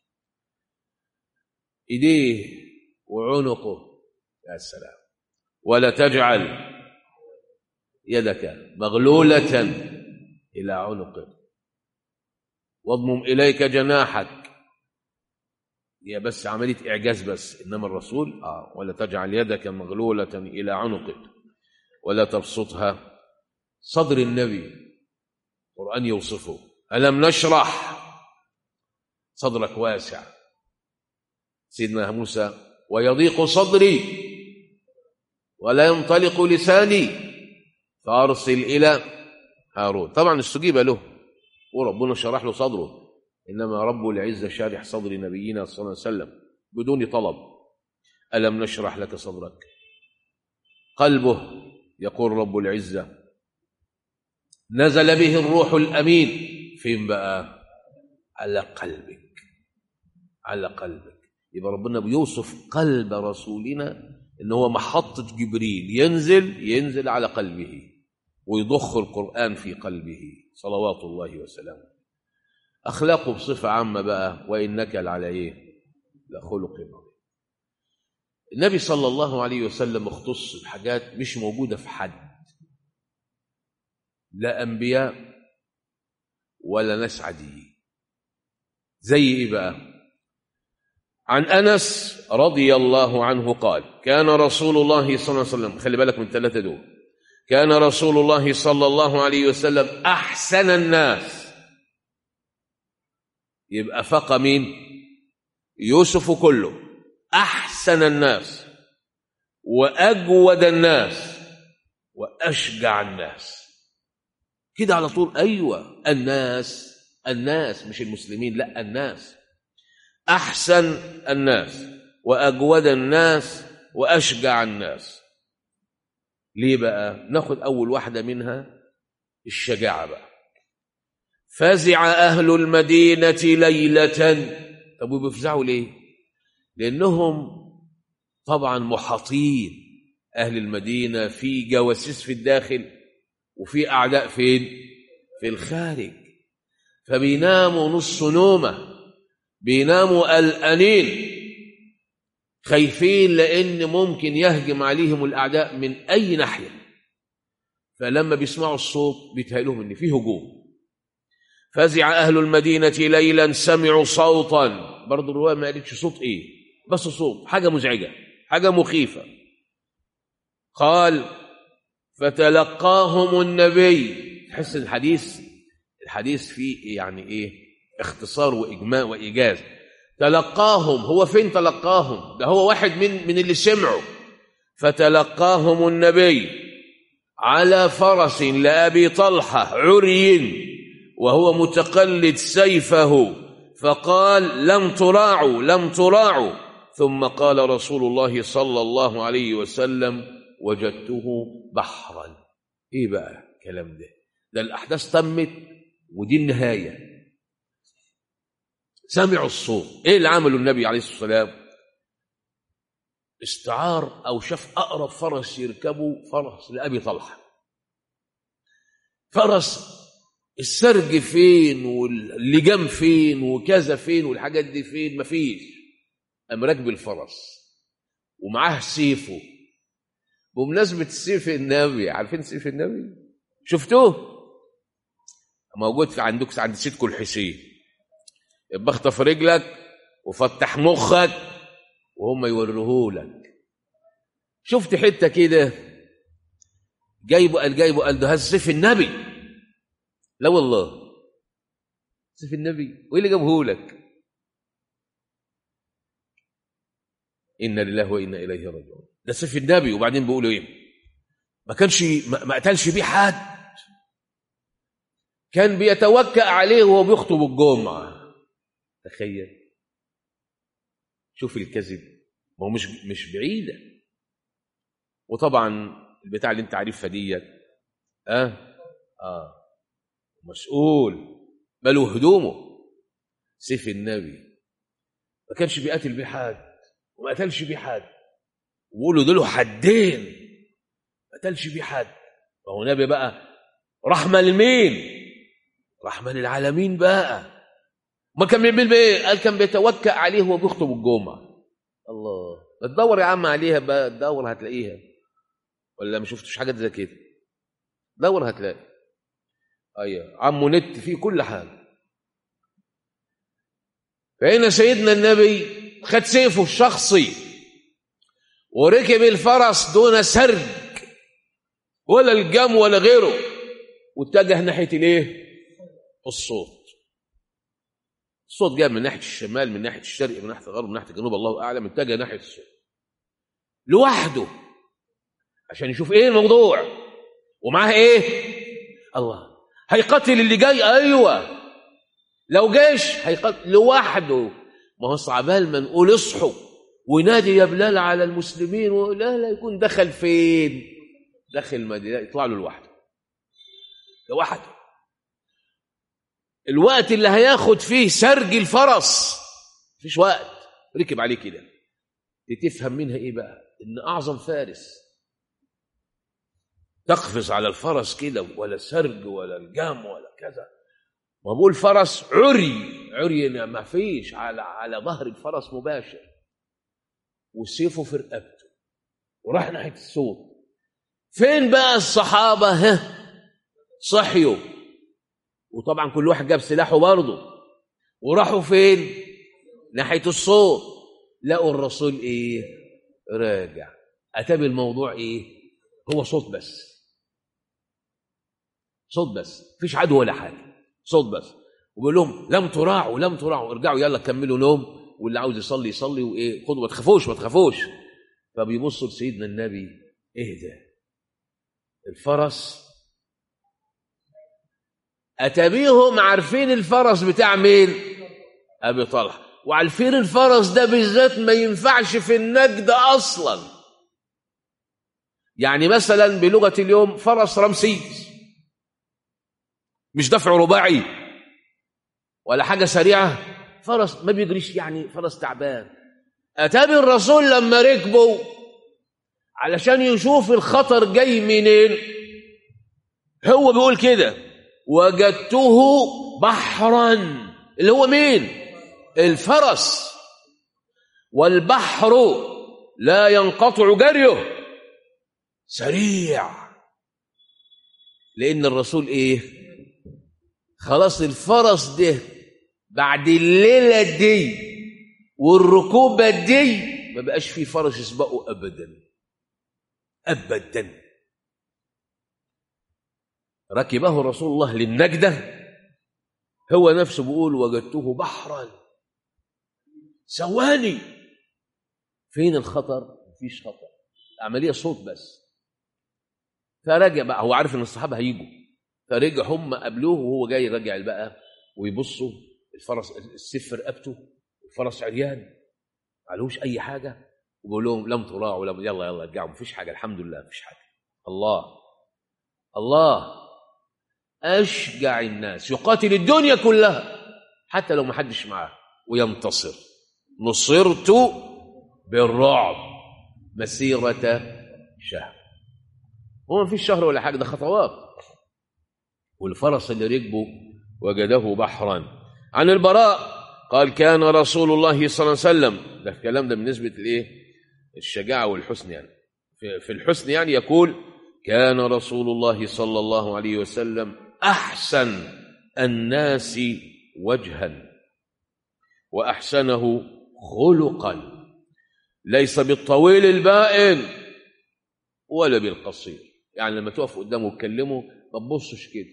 ايديه وعنقه يا سلام ولا تجعل يدك مغلوله الى عنقك واضمم اليك جناحك هي بس عمليه اعجاز بس انما الرسول اه ولا تجعل يدك مغلوله الى عنقك ولا تبسطها صدر النبي القران يوصفه الم نشرح صدرك واسع سيدنا موسى ويضيق صدري ولا ينطلق لساني فارسل الى هارون طبعا استجيب له وربنا شرح له صدره انما رب العزه شارح صدر نبينا صلى الله عليه وسلم بدون طلب الم نشرح لك صدرك قلبه يقول رب العزه نزل به الروح الأمين فين بقى على قلبك على قلبك يبقى ربنا بيوصف قلب رسولنا ان هو محطة جبريل ينزل ينزل على قلبه ويضخ القرآن في قلبه صلوات الله وسلامه أخلاقه بصفة عامة بقى وإنك لعلى إيه لخلق عظيم النبي صلى الله عليه وسلم اختص بحاجات مش موجودة في حد لا أنبياء ولا ناس عاديين زي إيه بقى عن أنس رضي الله عنه قال كان رسول الله صلى الله عليه وسلم خلي بالك من الثلاثة دول كان رسول الله صلى الله عليه وسلم أحسن الناس يبقى فقى مين يوسف كله أحسن الناس وأجود الناس وأشجع الناس كده على طول أيوة الناس الناس مش المسلمين لا الناس أحسن الناس وأجود الناس وأشجع الناس ليه بقى ناخد أول واحدة منها الشجاعة بقى فزع أهل المدينة ليلة طب وبيفزعوا ليه لأنهم طبعا محاطين أهل المدينة في جواسيس في الداخل وفي أعداء فين في الخارج فبيناموا نص نومة بيناموا قلقانين خايفين لأن ممكن يهجم عليهم الأعداء من أي ناحية فلما بيسمعوا الصوت بيتهيألهم إن فيه هجوم فزع أهل المدينة ليلا سمعوا صوتا برضه الرواية ما قالتش صوت إيه بس صوت حاجة مزعجة حاجة مخيفة قال فتلقاهم النبي تحس الحديث الحديث فيه يعني ايه اختصار واجماع وايجاز تلقاهم هو فين تلقاهم ده هو واحد من من اللي سمعوا فتلقاهم النبي على فرس لابي طلحه عري وهو متقلد سيفه فقال لم تراعوا لم تراعوا ثم قال رسول الله صلى الله عليه وسلم وجدته بحرا ايه بقى الكلام ده ده الاحداث تمت ودي النهايه سمعوا الصوت ايه اللي عمله النبي عليه الصلاه والسلام استعار او شاف اقرب فرس يركبه فرس لابي طلحه فرس السرج فين واللجام فين وكذا فين والحاجات دي فين مفيش قام راكب الفرس ومعاه سيفه بمناسبة سيف النبي عارفين سيف النبي شفتوه موجود في عندك عند سيدكم الحسين يبقى اخطف رجلك وفتح مخك وهم يوريهولك شفت حته كده جايبه قال جايبه قال ده هذا سيف النبي لا والله سيف النبي وايه اللي جابه لك انا لله وانا اليه راجعون ده سيف النبي وبعدين بيقولوا ايه ما كانش ما قتلش بيه حد كان بيتوكأ عليه وهو بيخطب الجمعه تخيل شوف الكذب ما هو مش مش بعيده وطبعا البتاع اللي انت عارفها ديت اه اه مسؤول بل هدومه سيف النبي ما كانش بيقاتل بيه حد وما قتلش بيه حد وقولوا دول حدين ما قتلش بيه حد فهو نبي بقى رحمة لمين رحمة للعالمين بقى ما كان بيعمل بايه قال كان بيتوكأ عليه وهو بيخطب الجمعة الله تدور يا عم عليها بقى تدور هتلاقيها ولا ما شفتش حاجات زي كده دور هتلاقي ايوه عمو نت فيه كل حاجه فهنا سيدنا النبي خد سيفه الشخصي وركب الفرس دون سرج ولا الجم ولا غيره واتجه ناحيه الايه الصوت الصوت جاء من ناحيه الشمال من ناحيه الشرق من ناحيه الغرب من ناحيه الجنوب الله اعلم اتجه ناحيه الصوت لوحده عشان يشوف ايه الموضوع ومعاه ايه الله هيقتل اللي جاي ايوه لو جيش هيقتل لوحده ما هو صعبال ما نقول اصحوا ونادي يا بلال على المسلمين لا لا يكون دخل فين دخل المدينه يطلع له لوحده لوحده الوقت اللي هياخد فيه سرج الفرس مفيش وقت ركب عليه كده تفهم منها ايه بقى ان اعظم فارس تقفز على الفرس كده ولا سرج ولا الجام ولا كذا وابو الفرس عري عري ما فيش على على ظهر الفرس مباشر وسيفه في رقبته وراح ناحيه الصوت فين بقى الصحابه ها صحيوا وطبعا كل واحد جاب سلاحه برضه وراحوا فين ناحيه الصوت لقوا الرسول ايه راجع اتى بالموضوع ايه هو صوت بس صوت بس مفيش عدو ولا حاجه صوت بس وبيقول لهم لم تراعوا لم تراعوا ارجعوا يلا كملوا نوم واللي عاوز يصلي يصلي وايه خدوا ما تخافوش ما تخافوش فبيبصوا لسيدنا النبي ايه ده الفرس اتى بيهم عارفين الفرس بتاع مين ابي طلحه وعارفين الفرس ده بالذات ما ينفعش في النجد اصلا يعني مثلا بلغه اليوم فرس رمسيس مش دفع رباعي ولا حاجه سريعه فرس ما بيجريش يعني فرس تعبان اتى الرسول لما ركبوا علشان يشوف الخطر جاي منين هو بيقول كده وجدته بحرا اللي هو مين الفرس والبحر لا ينقطع جريه سريع لان الرسول ايه خلاص الفرس ده بعد الليله دي والركوبه دي ما بقاش في فرس يسبقه ابدا ابدا ركبه رسول الله للنجده هو نفسه بيقول وجدته بحرا ثواني فين الخطر مفيش خطر عمليه صوت بس فرجع بقى هو عارف ان الصحابه هيجوا فرجع هم قابلوه وهو جاي يرجع بقى ويبصوا الفرس السيف في رقبته الفرس عريان معلوش اي حاجه وبقول لهم لم تراعوا لم يلا يلا ارجعوا مفيش حاجه الحمد لله مفيش حاجه الله الله اشجع الناس يقاتل الدنيا كلها حتى لو ما حدش معاه وينتصر نصرت بالرعب مسيرة شهر هو ما فيش شهر ولا حاجة ده خطوات والفرس اللي ركبه وجده بحرا عن البراء قال كان رسول الله صلى الله عليه وسلم ده الكلام ده بالنسبة لإيه الشجاعة والحسن يعني في, في الحسن يعني يقول كان رسول الله صلى الله عليه وسلم أحسن الناس وجها وأحسنه خلقا ليس بالطويل البائن ولا بالقصير يعني لما تقف قدامه وتكلمه ما تبصش كده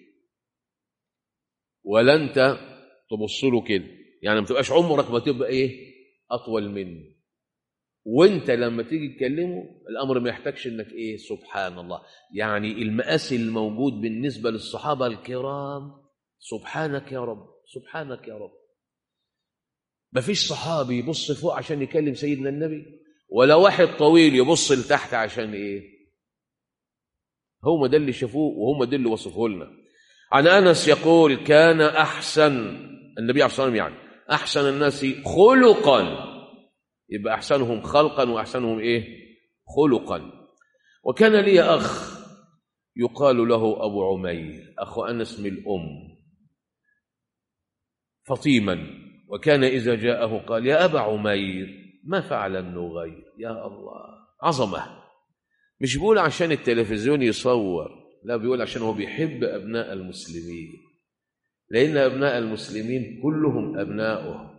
ولا انت تبص له كده يعني ما تبقاش عمرك ما تبقى ايه اطول منه وانت لما تيجي تكلمه الامر ما يحتاجش انك ايه سبحان الله يعني المقاس الموجود بالنسبه للصحابه الكرام سبحانك يا رب سبحانك يا رب ما فيش صحابي يبص فوق عشان يكلم سيدنا النبي ولا واحد طويل يبص لتحت عشان ايه هم ده اللي شافوه وهم ده اللي وصفوه لنا عن انس يقول كان احسن النبي عليه الصلاه والسلام يعني احسن الناس خلقا يبقى احسنهم خلقا واحسنهم ايه خلقا وكان لي اخ يقال له ابو عمير اخو انس من الام فطيما وكان اذا جاءه قال يا ابا عمير ما فعل النغير يا الله عظمه مش بيقول عشان التلفزيون يصور لا بيقول عشان هو بيحب ابناء المسلمين لان ابناء المسلمين كلهم ابناؤه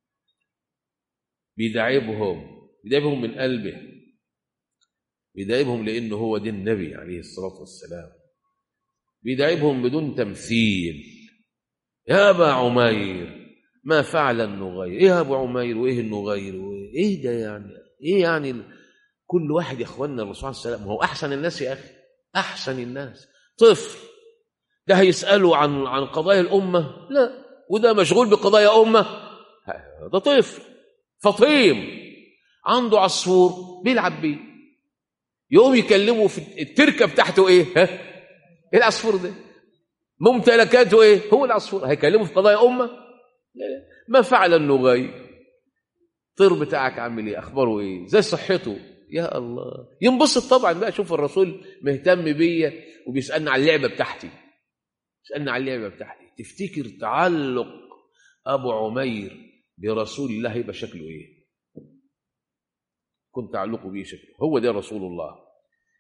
بيدعبهم بيدعبهم من قلبه بيدعبهم لانه هو دين النبي عليه الصلاه والسلام بيدعبهم بدون تمثيل يا ابا عمير ما فعل النغير ايه يا ابو عمير وايه النغير وايه ايه ده يعني ايه يعني كل واحد يا اخواننا الرسول صلى الله عليه وسلم هو احسن الناس يا اخي احسن الناس طفل ده هيساله عن عن قضايا الامه لا وده مشغول بقضايا امه ده طفل فطيم عنده عصفور بيلعب بيه يقوم يكلمه في التركه بتاعته ايه ها ايه العصفور ده ممتلكاته ايه هو العصفور هيكلمه في قضايا امه لا لا. ما فعل النغي الطير بتاعك عامل ايه اخباره ايه زي صحته يا الله ينبسط طبعا بقى شوف الرسول مهتم بيا وبيسالني على اللعبه بتاعتي بيسالني على اللعبه بتاعتي تفتكر تعلق ابو عمير برسول الله يبقى شكله ايه كنت تعلقه بيه شكله هو ده رسول الله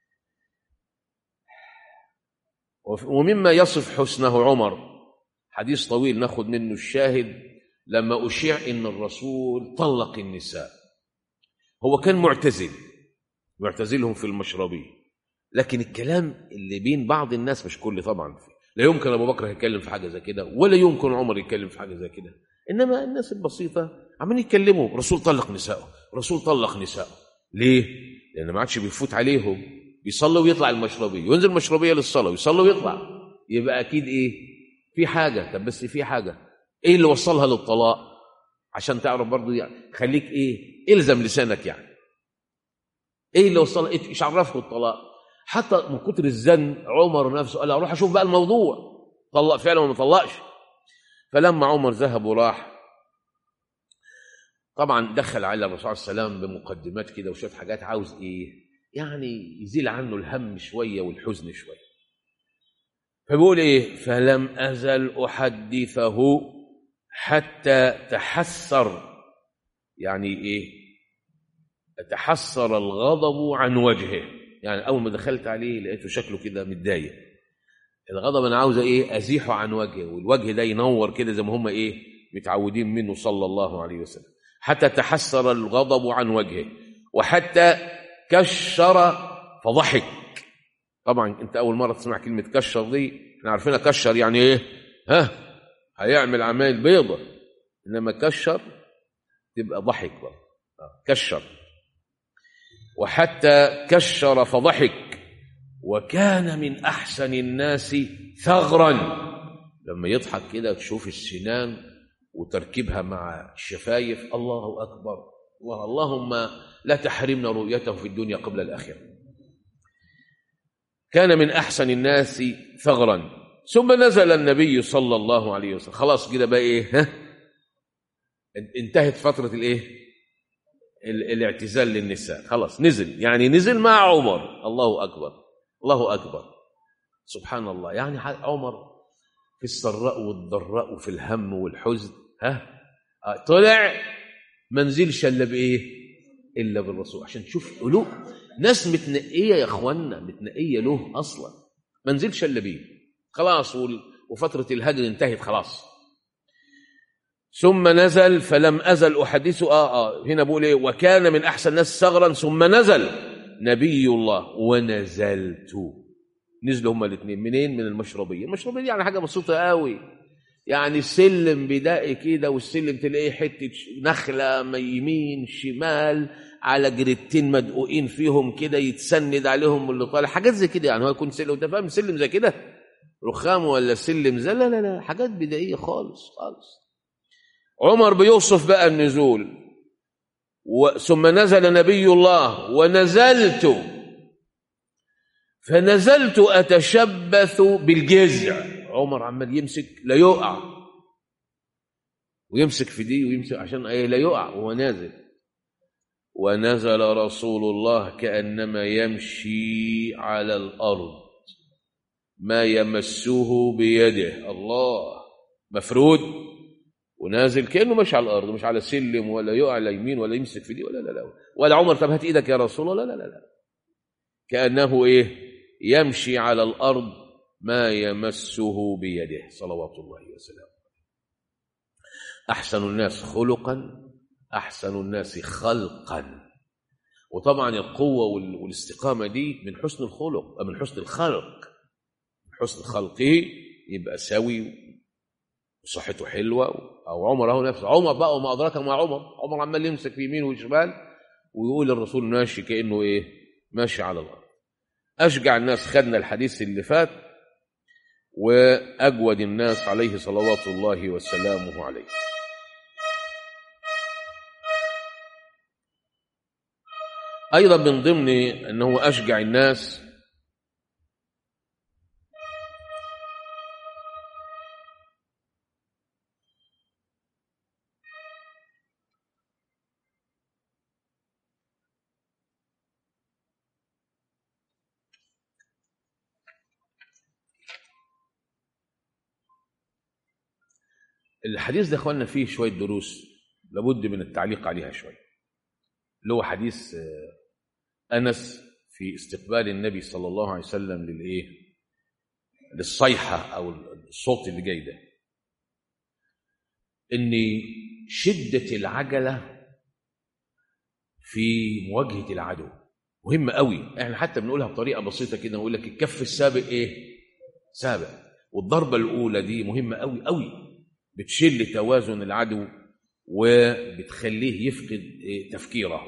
ومما يصف حسنه عمر حديث طويل ناخد منه الشاهد لما أشيع إن الرسول طلق النساء هو كان معتزل معتزلهم في المشربية لكن الكلام اللي بين بعض الناس مش كل طبعا لا يمكن أبو بكر يتكلم في حاجة زي كده ولا يمكن عمر يتكلم في حاجة زي كده إنما الناس البسيطة عمالين يتكلموا رسول طلق نساءه رسول طلق نساءه ليه؟ لأن ما عادش بيفوت عليهم بيصلي ويطلع المشربية وينزل المشربية للصلاة ويصلي ويطلع يبقى أكيد إيه؟ في حاجة طب بس في حاجة إيه اللي وصلها للطلاق؟ عشان تعرف برضو يعني خليك إيه؟ إلزم لسانك يعني إيه اللي وصلها؟ إيه إيش عرفه الطلاق؟ حتى من كتر الزن عمر نفسه قال أروح أشوف بقى الموضوع طلق فعلا ولا ما طلقش فلما عمر ذهب وراح طبعا دخل على الرسول صلى الله عليه وسلم بمقدمات كده وشويه حاجات عاوز ايه يعني يزيل عنه الهم شويه والحزن شويه فبيقول ايه فلم ازل احدثه حتى تحسر يعني ايه تحسر الغضب عن وجهه يعني اول ما دخلت عليه لقيته شكله كده متضايق الغضب انا عاوز ايه ازيحه عن وجهه والوجه ده ينور كده زي ما هم ايه متعودين منه صلى الله عليه وسلم حتى تحسر الغضب عن وجهه وحتى كشر فضحك طبعا انت اول مره تسمع كلمه كشر دي احنا عارفينها كشر يعني ايه ها هيعمل عمايل بيضة انما كشر تبقى ضحك بقى كشر وحتى كشر فضحك وكان من احسن الناس ثغرا لما يضحك كده تشوف السنان وتركيبها مع الشفايف الله اكبر الله اللهم لا تحرمنا رؤيته في الدنيا قبل الاخره كان من احسن الناس ثغرا ثم نزل النبي صلى الله عليه وسلم خلاص كده بقى ايه ها انتهت فتره الايه الاعتزال للنساء خلاص نزل يعني نزل مع عمر الله اكبر الله اكبر سبحان الله يعني عمر في السراء والضراء وفي الهم والحزن ها طلع ما نزلش الا بايه الا بالرسول عشان تشوف قلوب ناس متنقيه يا اخوانا متنقيه له اصلا ما نزلش الا بيه خلاص وفتره الهجر انتهت خلاص ثم نزل فلم ازل احدثه اه اه هنا بقول ايه وكان من احسن الناس ثغرا ثم نزل نبي الله ونزلت نزلوا هما الاثنين منين من المشربيه المشربيه دي يعني حاجه بسيطه قوي يعني سلم بدائي كده والسلم تلاقيه حته نخله يمين شمال على جريدتين مدقوقين فيهم كده يتسند عليهم اللي طالع حاجات زي كده يعني هو يكون سلم انت فاهم سلم زي كده رخام ولا سلم زي لا لا لا حاجات بدائيه خالص خالص عمر بيوصف بقى النزول و... ثم نزل نبي الله ونزلت فنزلت اتشبث بالجزع عمر عمال يمسك لا يقع ويمسك في دي ويمسك عشان ايه لا يقع وهو نازل ونزل رسول الله كانما يمشي على الارض ما يمسه بيده الله مفرود ونازل كانه ماشي على الارض مش على سلم ولا يقع لا يمين ولا يمسك في دي ولا لا لا ولا عمر طب هات ايدك يا رسول الله لا لا لا كانه ايه يمشي على الارض ما يمسه بيده صلوات الله وسلامه احسن الناس خلقا احسن الناس خلقا وطبعا القوه والاستقامه دي من حسن الخلق من حسن الخلق من حسن خلقه يبقى سوي وصحته حلوه او عمر هو نفسه عمر بقى وما ادراك ما عمر عمر عمال يمسك في يمين وشمال ويقول الرسول ماشي كانه ايه ماشي على الارض اشجع الناس خدنا الحديث اللي فات واجود الناس عليه صلوات الله وسلامه عليه ايضا من ضمن انه اشجع الناس الحديث ده اخواننا فيه شويه دروس لابد من التعليق عليها شويه اللي هو حديث آه، انس في استقبال النبي صلى الله عليه وسلم للايه للصيحه او الصوت اللي جاي ده ان شده العجله في مواجهه العدو مهمه قوي احنا حتى بنقولها بطريقه بسيطه كده نقول لك الكف السابق ايه سابق والضربه الاولى دي مهمه قوي قوي بتشل توازن العدو وبتخليه يفقد إيه، تفكيره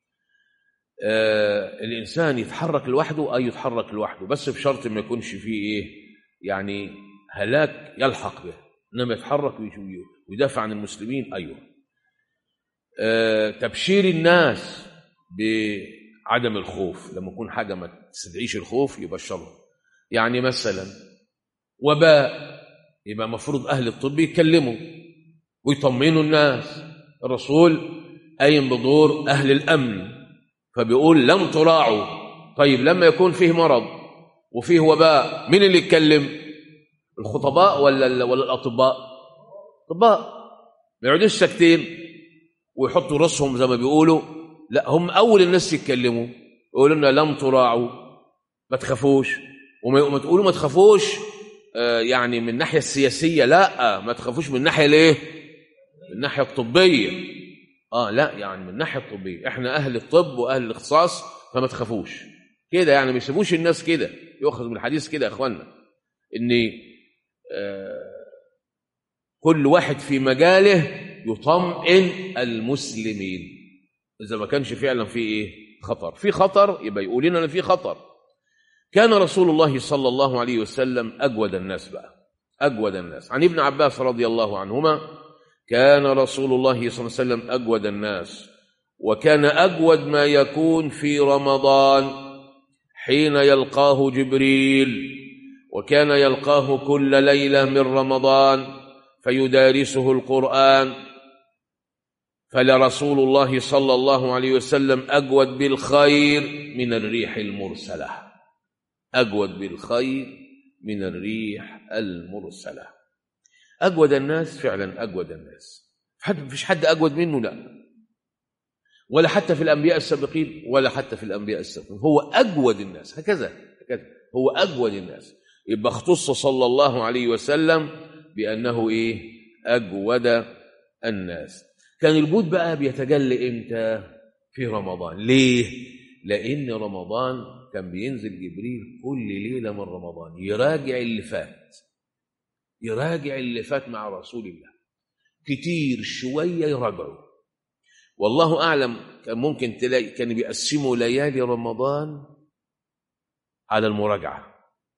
آه الانسان يتحرك لوحده اي يتحرك لوحده بس بشرط ما يكونش فيه ايه يعني هلاك يلحق به انما يتحرك ويش- ويدافع عن المسلمين ايوه آه تبشير الناس بعدم الخوف لما يكون حاجه ما تستدعيش الخوف يبشرهم يعني مثلا وباء يبقى مفروض اهل الطب يتكلموا ويطمنوا الناس الرسول قايم بدور اهل الامن فبيقول لم تراعوا طيب لما يكون فيه مرض وفيه وباء مين اللي يتكلم الخطباء ولا ولا الاطباء اطباء ما يقعدوش ساكتين ويحطوا راسهم زي ما بيقولوا لا هم اول الناس يتكلموا يقولوا لنا لم تراعوا ما تخافوش وما وما تقولوا ما تخافوش آه، يعني من الناحيه السياسيه لا ما تخافوش من الناحيه الايه من الناحيه الطبيه اه لا يعني من الناحيه الطبيه احنا اهل الطب واهل الاختصاص فما تخافوش كده يعني ما يسيبوش الناس كده يؤخذ من الحديث كده يا اخوانا ان آه كل واحد في مجاله يطمئن المسلمين اذا ما كانش فعلا في ايه خطر في خطر يبقى يقول لنا ان في خطر كان رسول الله صلى الله عليه وسلم اجود الناس بقى اجود الناس عن ابن عباس رضي الله عنهما كان رسول الله صلى الله عليه وسلم اجود الناس وكان اجود ما يكون في رمضان حين يلقاه جبريل وكان يلقاه كل ليله من رمضان فيدارسه القران فلرسول الله صلى الله عليه وسلم اجود بالخير من الريح المرسله اجود بالخير من الريح المرسله اجود الناس فعلا اجود الناس حد مفيش حد اجود منه لا ولا حتى في الانبياء السابقين ولا حتى في الانبياء السابقين هو اجود الناس هكذا هكذا هو اجود الناس يبقى اختص صلى الله عليه وسلم بانه ايه اجود الناس كان الجود بقى بيتجلى امتى في رمضان ليه لان رمضان كان بينزل جبريل كل ليله من رمضان يراجع اللي فات يراجع اللي فات مع رسول الله كتير شويه يراجعوا والله اعلم كان ممكن تلاقي كانوا بيقسموا ليالي رمضان على المراجعه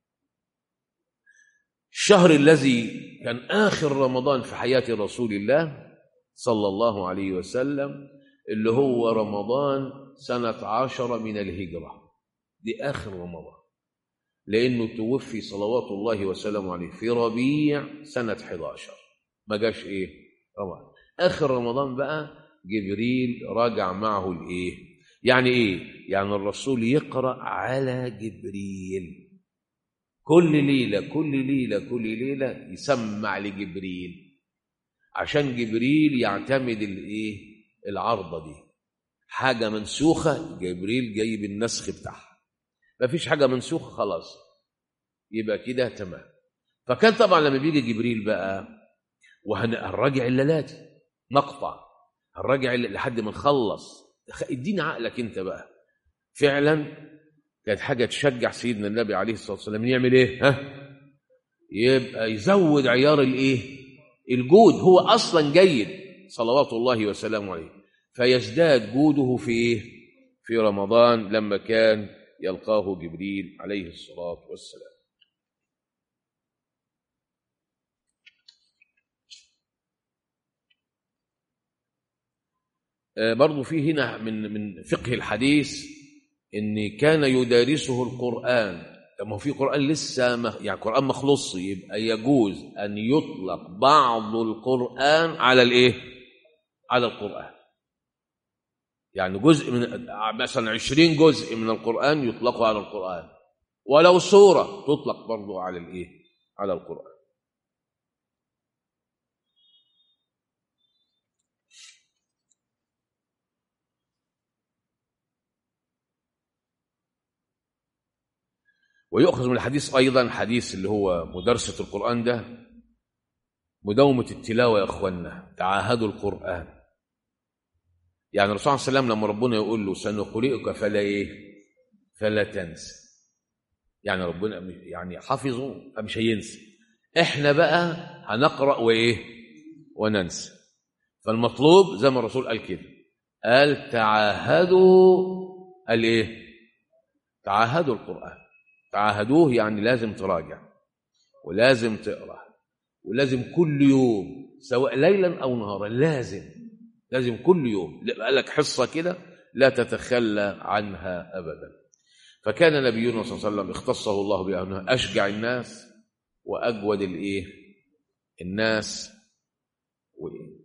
الشهر الذي كان اخر رمضان في حياه رسول الله صلى الله عليه وسلم اللي هو رمضان سنه عشر من الهجره دي اخر رمضان لانه توفي صلوات الله وسلامه عليه في ربيع سنه 11 ما جاش ايه رمضان اخر رمضان بقى جبريل راجع معه الايه يعني ايه يعني الرسول يقرا على جبريل كل ليله كل ليله كل ليله يسمع لجبريل عشان جبريل يعتمد الايه العرضه دي حاجه منسوخه جبريل جايب النسخ بتاعها ما فيش حاجه منسوخه خلاص يبقى كده تمام فكان طبعا لما بيجي جبريل بقى وهنراجع الليلات مقطع هنراجع لحد ما نخلص اديني عقلك انت بقى فعلا كانت حاجه تشجع سيدنا النبي عليه الصلاه والسلام يعمل ايه ها يبقى يزود عيار الايه الجود هو اصلا جيد صلوات الله وسلامه عليه فيزداد جوده في ايه في رمضان لما كان يلقاه جبريل عليه الصلاه والسلام برضو في هنا من من فقه الحديث ان كان يدارسه القران ما هو في قران لسه مخ... يعني قران مخلص يبقى يجوز ان يطلق بعض القران على الايه على القران يعني جزء من مثلا عشرين جزء من القران يطلقوا على القران ولو سوره تطلق برضو على الايه على القران ويؤخذ من الحديث أيضا حديث اللي هو مدرسة القرآن ده مداومة التلاوة يا أخوانا تعاهدوا القرآن يعني الرسول صلى الله عليه وسلم لما ربنا يقول له سنقرئك فلا إيه فلا تنسى يعني ربنا يعني حفظه فمش هينسى احنا بقى هنقرأ وإيه وننسى فالمطلوب زي ما الرسول قال كده قال تعاهدوا الايه تعاهدوا القرآن تعاهدوه يعني لازم تراجع ولازم تقرأ ولازم كل يوم سواء ليلا أو نهارا لازم لازم كل يوم بقى لك حصة كده لا تتخلى عنها أبدا فكان نبينا صلى الله عليه وسلم اختصه الله بأنه أشجع الناس وأجود الإيه الناس وإيه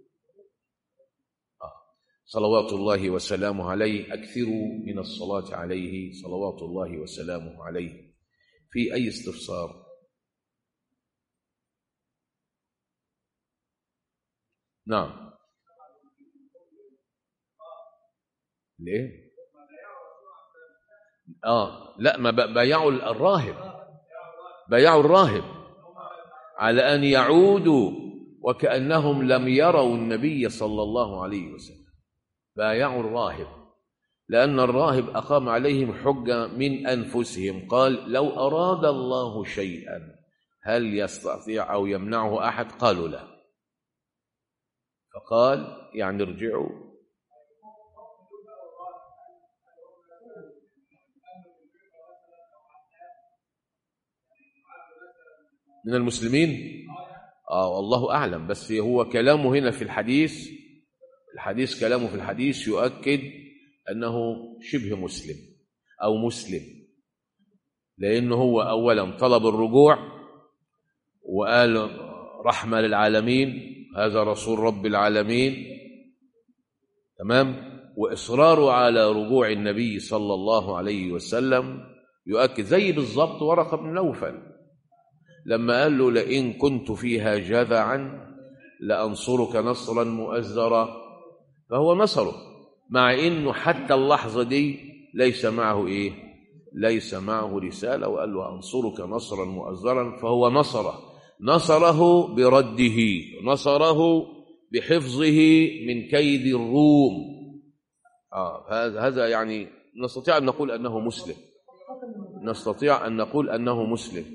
صلوات الله وسلامه عليه أكثروا من الصلاة عليه صلوات الله وسلامه عليه في أي استفسار نعم ليه آه لا ما بايعوا الراهب بايعوا الراهب على أن يعودوا وكأنهم لم يروا النبي صلى الله عليه وسلم بايعوا الراهب لأن الراهب أقام عليهم حجة من أنفسهم قال لو أراد الله شيئا هل يستطيع أو يمنعه أحد قالوا لا فقال يعني ارجعوا من المسلمين آه والله أعلم بس هو كلامه هنا في الحديث الحديث كلامه في الحديث يؤكد أنه شبه مسلم أو مسلم لأنه هو أولا طلب الرجوع وقال رحمة للعالمين هذا رسول رب العالمين تمام وإصراره على رجوع النبي صلى الله عليه وسلم يؤكد زي بالضبط ورقة بن نوفل لما قال له لئن كنت فيها جذعا لأنصرك نصرا مؤزرا فهو نصره مع انه حتى اللحظه دي ليس معه ايه ليس معه رساله وقال له انصرك نصرا مؤزرا فهو نصره نصره برده نصره بحفظه من كيد الروم اه هذا هذا يعني نستطيع ان نقول انه مسلم نستطيع ان نقول انه مسلم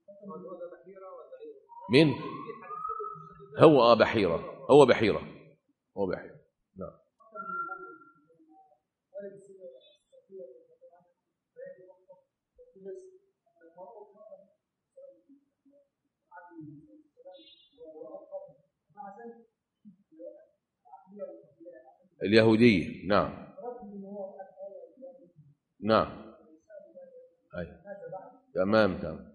مين هو اه بحيره هو بحيره هو بحيره نعم اليهودية نعم نعم أي. تمام تمام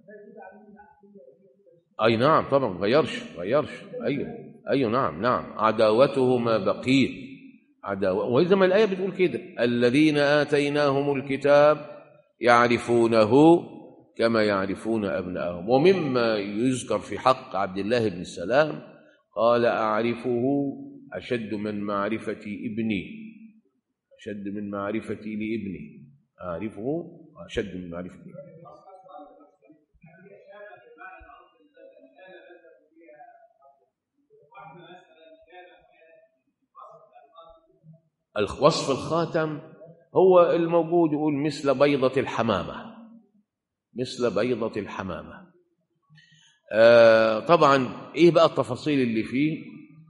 أي نعم طبعا غيرش غيرش أيوه أيوه نعم نعم عداوته ما بقيت عداوة وإذا ما الآية بتقول كده الذين آتيناهم الكتاب يعرفونه كما يعرفون أبنائهم ومما يذكر في حق عبد الله بن السلام قال أعرفه أشد من معرفتي ابني أشد من معرفتي لابني أعرفه أشد من معرفتي وصف الخاتم هو الموجود يقول مثل بيضة الحمامة مثل بيضة الحمامة آه طبعا ايه بقى التفاصيل اللي فيه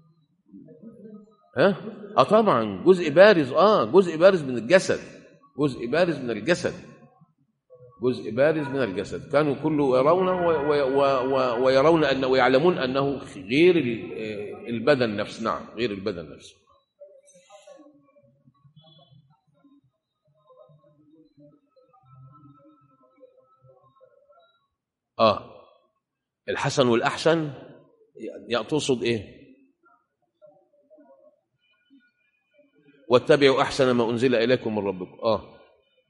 ها اه طبعا جزء بارز اه جزء بارز من الجسد جزء بارز من الجسد جزء بارز من الجسد كانوا كله يرون ويرون انه ويعلمون انه غير البدن نفسه نعم غير البدن نفسه اه الحسن والاحسن تقصد ايه واتبعوا احسن ما انزل اليكم من ربكم اه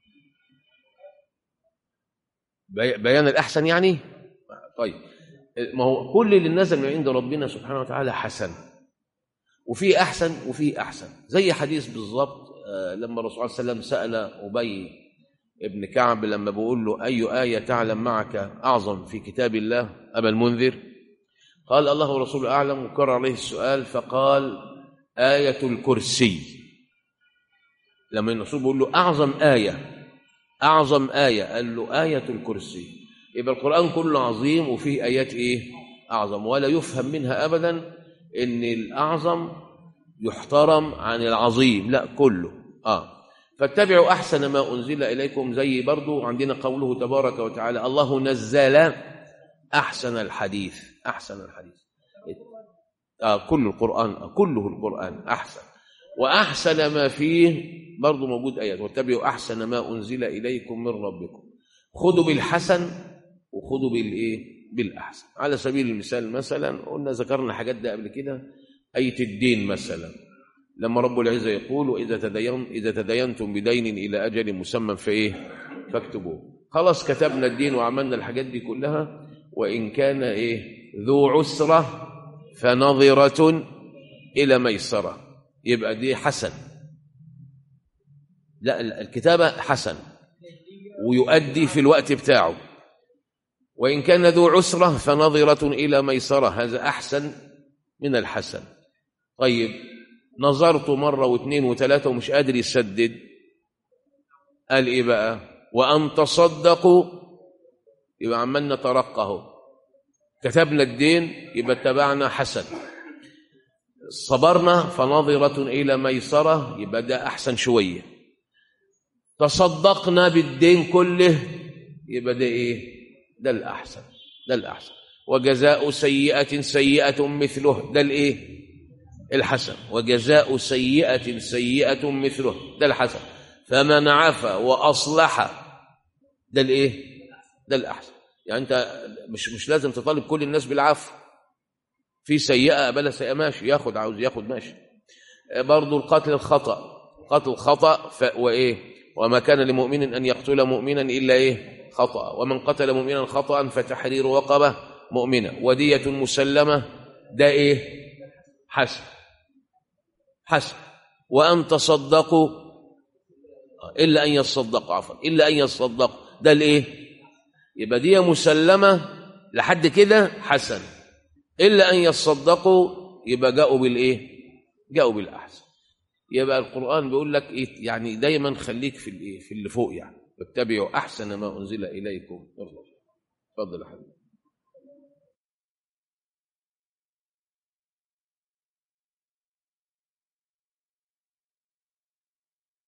بيان الاحسن يعني طيب ما هو كل اللي نزل من عند ربنا سبحانه وتعالى حسن وفي احسن وفي احسن زي حديث بالظبط آه لما الرسول صلى الله عليه وسلم سال ابي ابن كعب لما بقول له أي آية تعلم معك أعظم في كتاب الله أبا المنذر قال الله ورسوله أعلم وكرر عليه السؤال فقال آية الكرسي لما الرسول بيقول له أعظم آية أعظم آية قال له آية الكرسي يبقى القرآن كله عظيم وفيه آيات إيه أعظم ولا يفهم منها أبدا إن الأعظم يحترم عن العظيم لا كله آه فاتبعوا أحسن ما أنزل إليكم زي برضو عندنا قوله تبارك وتعالى الله نزل أحسن الحديث أحسن الحديث آه كل القرآن آه كله القرآن أحسن وأحسن ما فيه برضو موجود آيات واتبعوا أحسن ما أنزل إليكم من ربكم خذوا بالحسن وخذوا بالإيه بالأحسن على سبيل المثال مثلا قلنا ذكرنا حاجات ده قبل كده آية الدين مثلا لما رب العزة يقول وإذا تدين إذا تدينتم بدين إلى أجل مسمى فإيه فاكتبوه خلاص كتبنا الدين وعملنا الحاجات دي كلها وإن كان إيه ذو عسرة فنظرة إلى ميسرة يبقى دي حسن لا الكتابة حسن ويؤدي في الوقت بتاعه وإن كان ذو عسرة فنظرة إلى ميسرة هذا أحسن من الحسن طيب نظرت مرة واثنين وثلاثة ومش قادر يسدد قال إيه بقى وأن تصدقوا يبقى عمالنا ترقه كتبنا الدين يبقى اتبعنا حسن صبرنا فنظرة إلى ميسرة يبقى ده أحسن شوية تصدقنا بالدين كله يبقى ده إيه ده الأحسن ده الأحسن وجزاء سيئة سيئة مثله ده الإيه الحسن وجزاء سيئة سيئة مثله ده الحسن فمن عفا وأصلح ده الإيه ده الأحسن يعني أنت مش مش لازم تطالب كل الناس بالعفو في سيئة بلا سيئة ماشي ياخد عاوز ياخد ماشي برضو القتل الخطأ قتل خطأ ف... وإيه وما كان لمؤمن أن يقتل مؤمنا إلا إيه خطأ ومن قتل مؤمنا خطأ فتحرير رقبة مؤمنة ودية مسلمة ده إيه حسن حسن وأن تصدقوا إلا أن يصدقوا عفوا إلا أن يصدقوا ده الإيه يبقى دي مسلمة لحد كده حسن إلا أن يصدقوا يبقى جاءوا بالإيه جاءوا بالأحسن يبقى القرآن بيقول لك إيه يعني دايما خليك في الإيه في اللي فوق يعني واتبعوا أحسن ما أنزل إليكم اتفضل يا حبيبي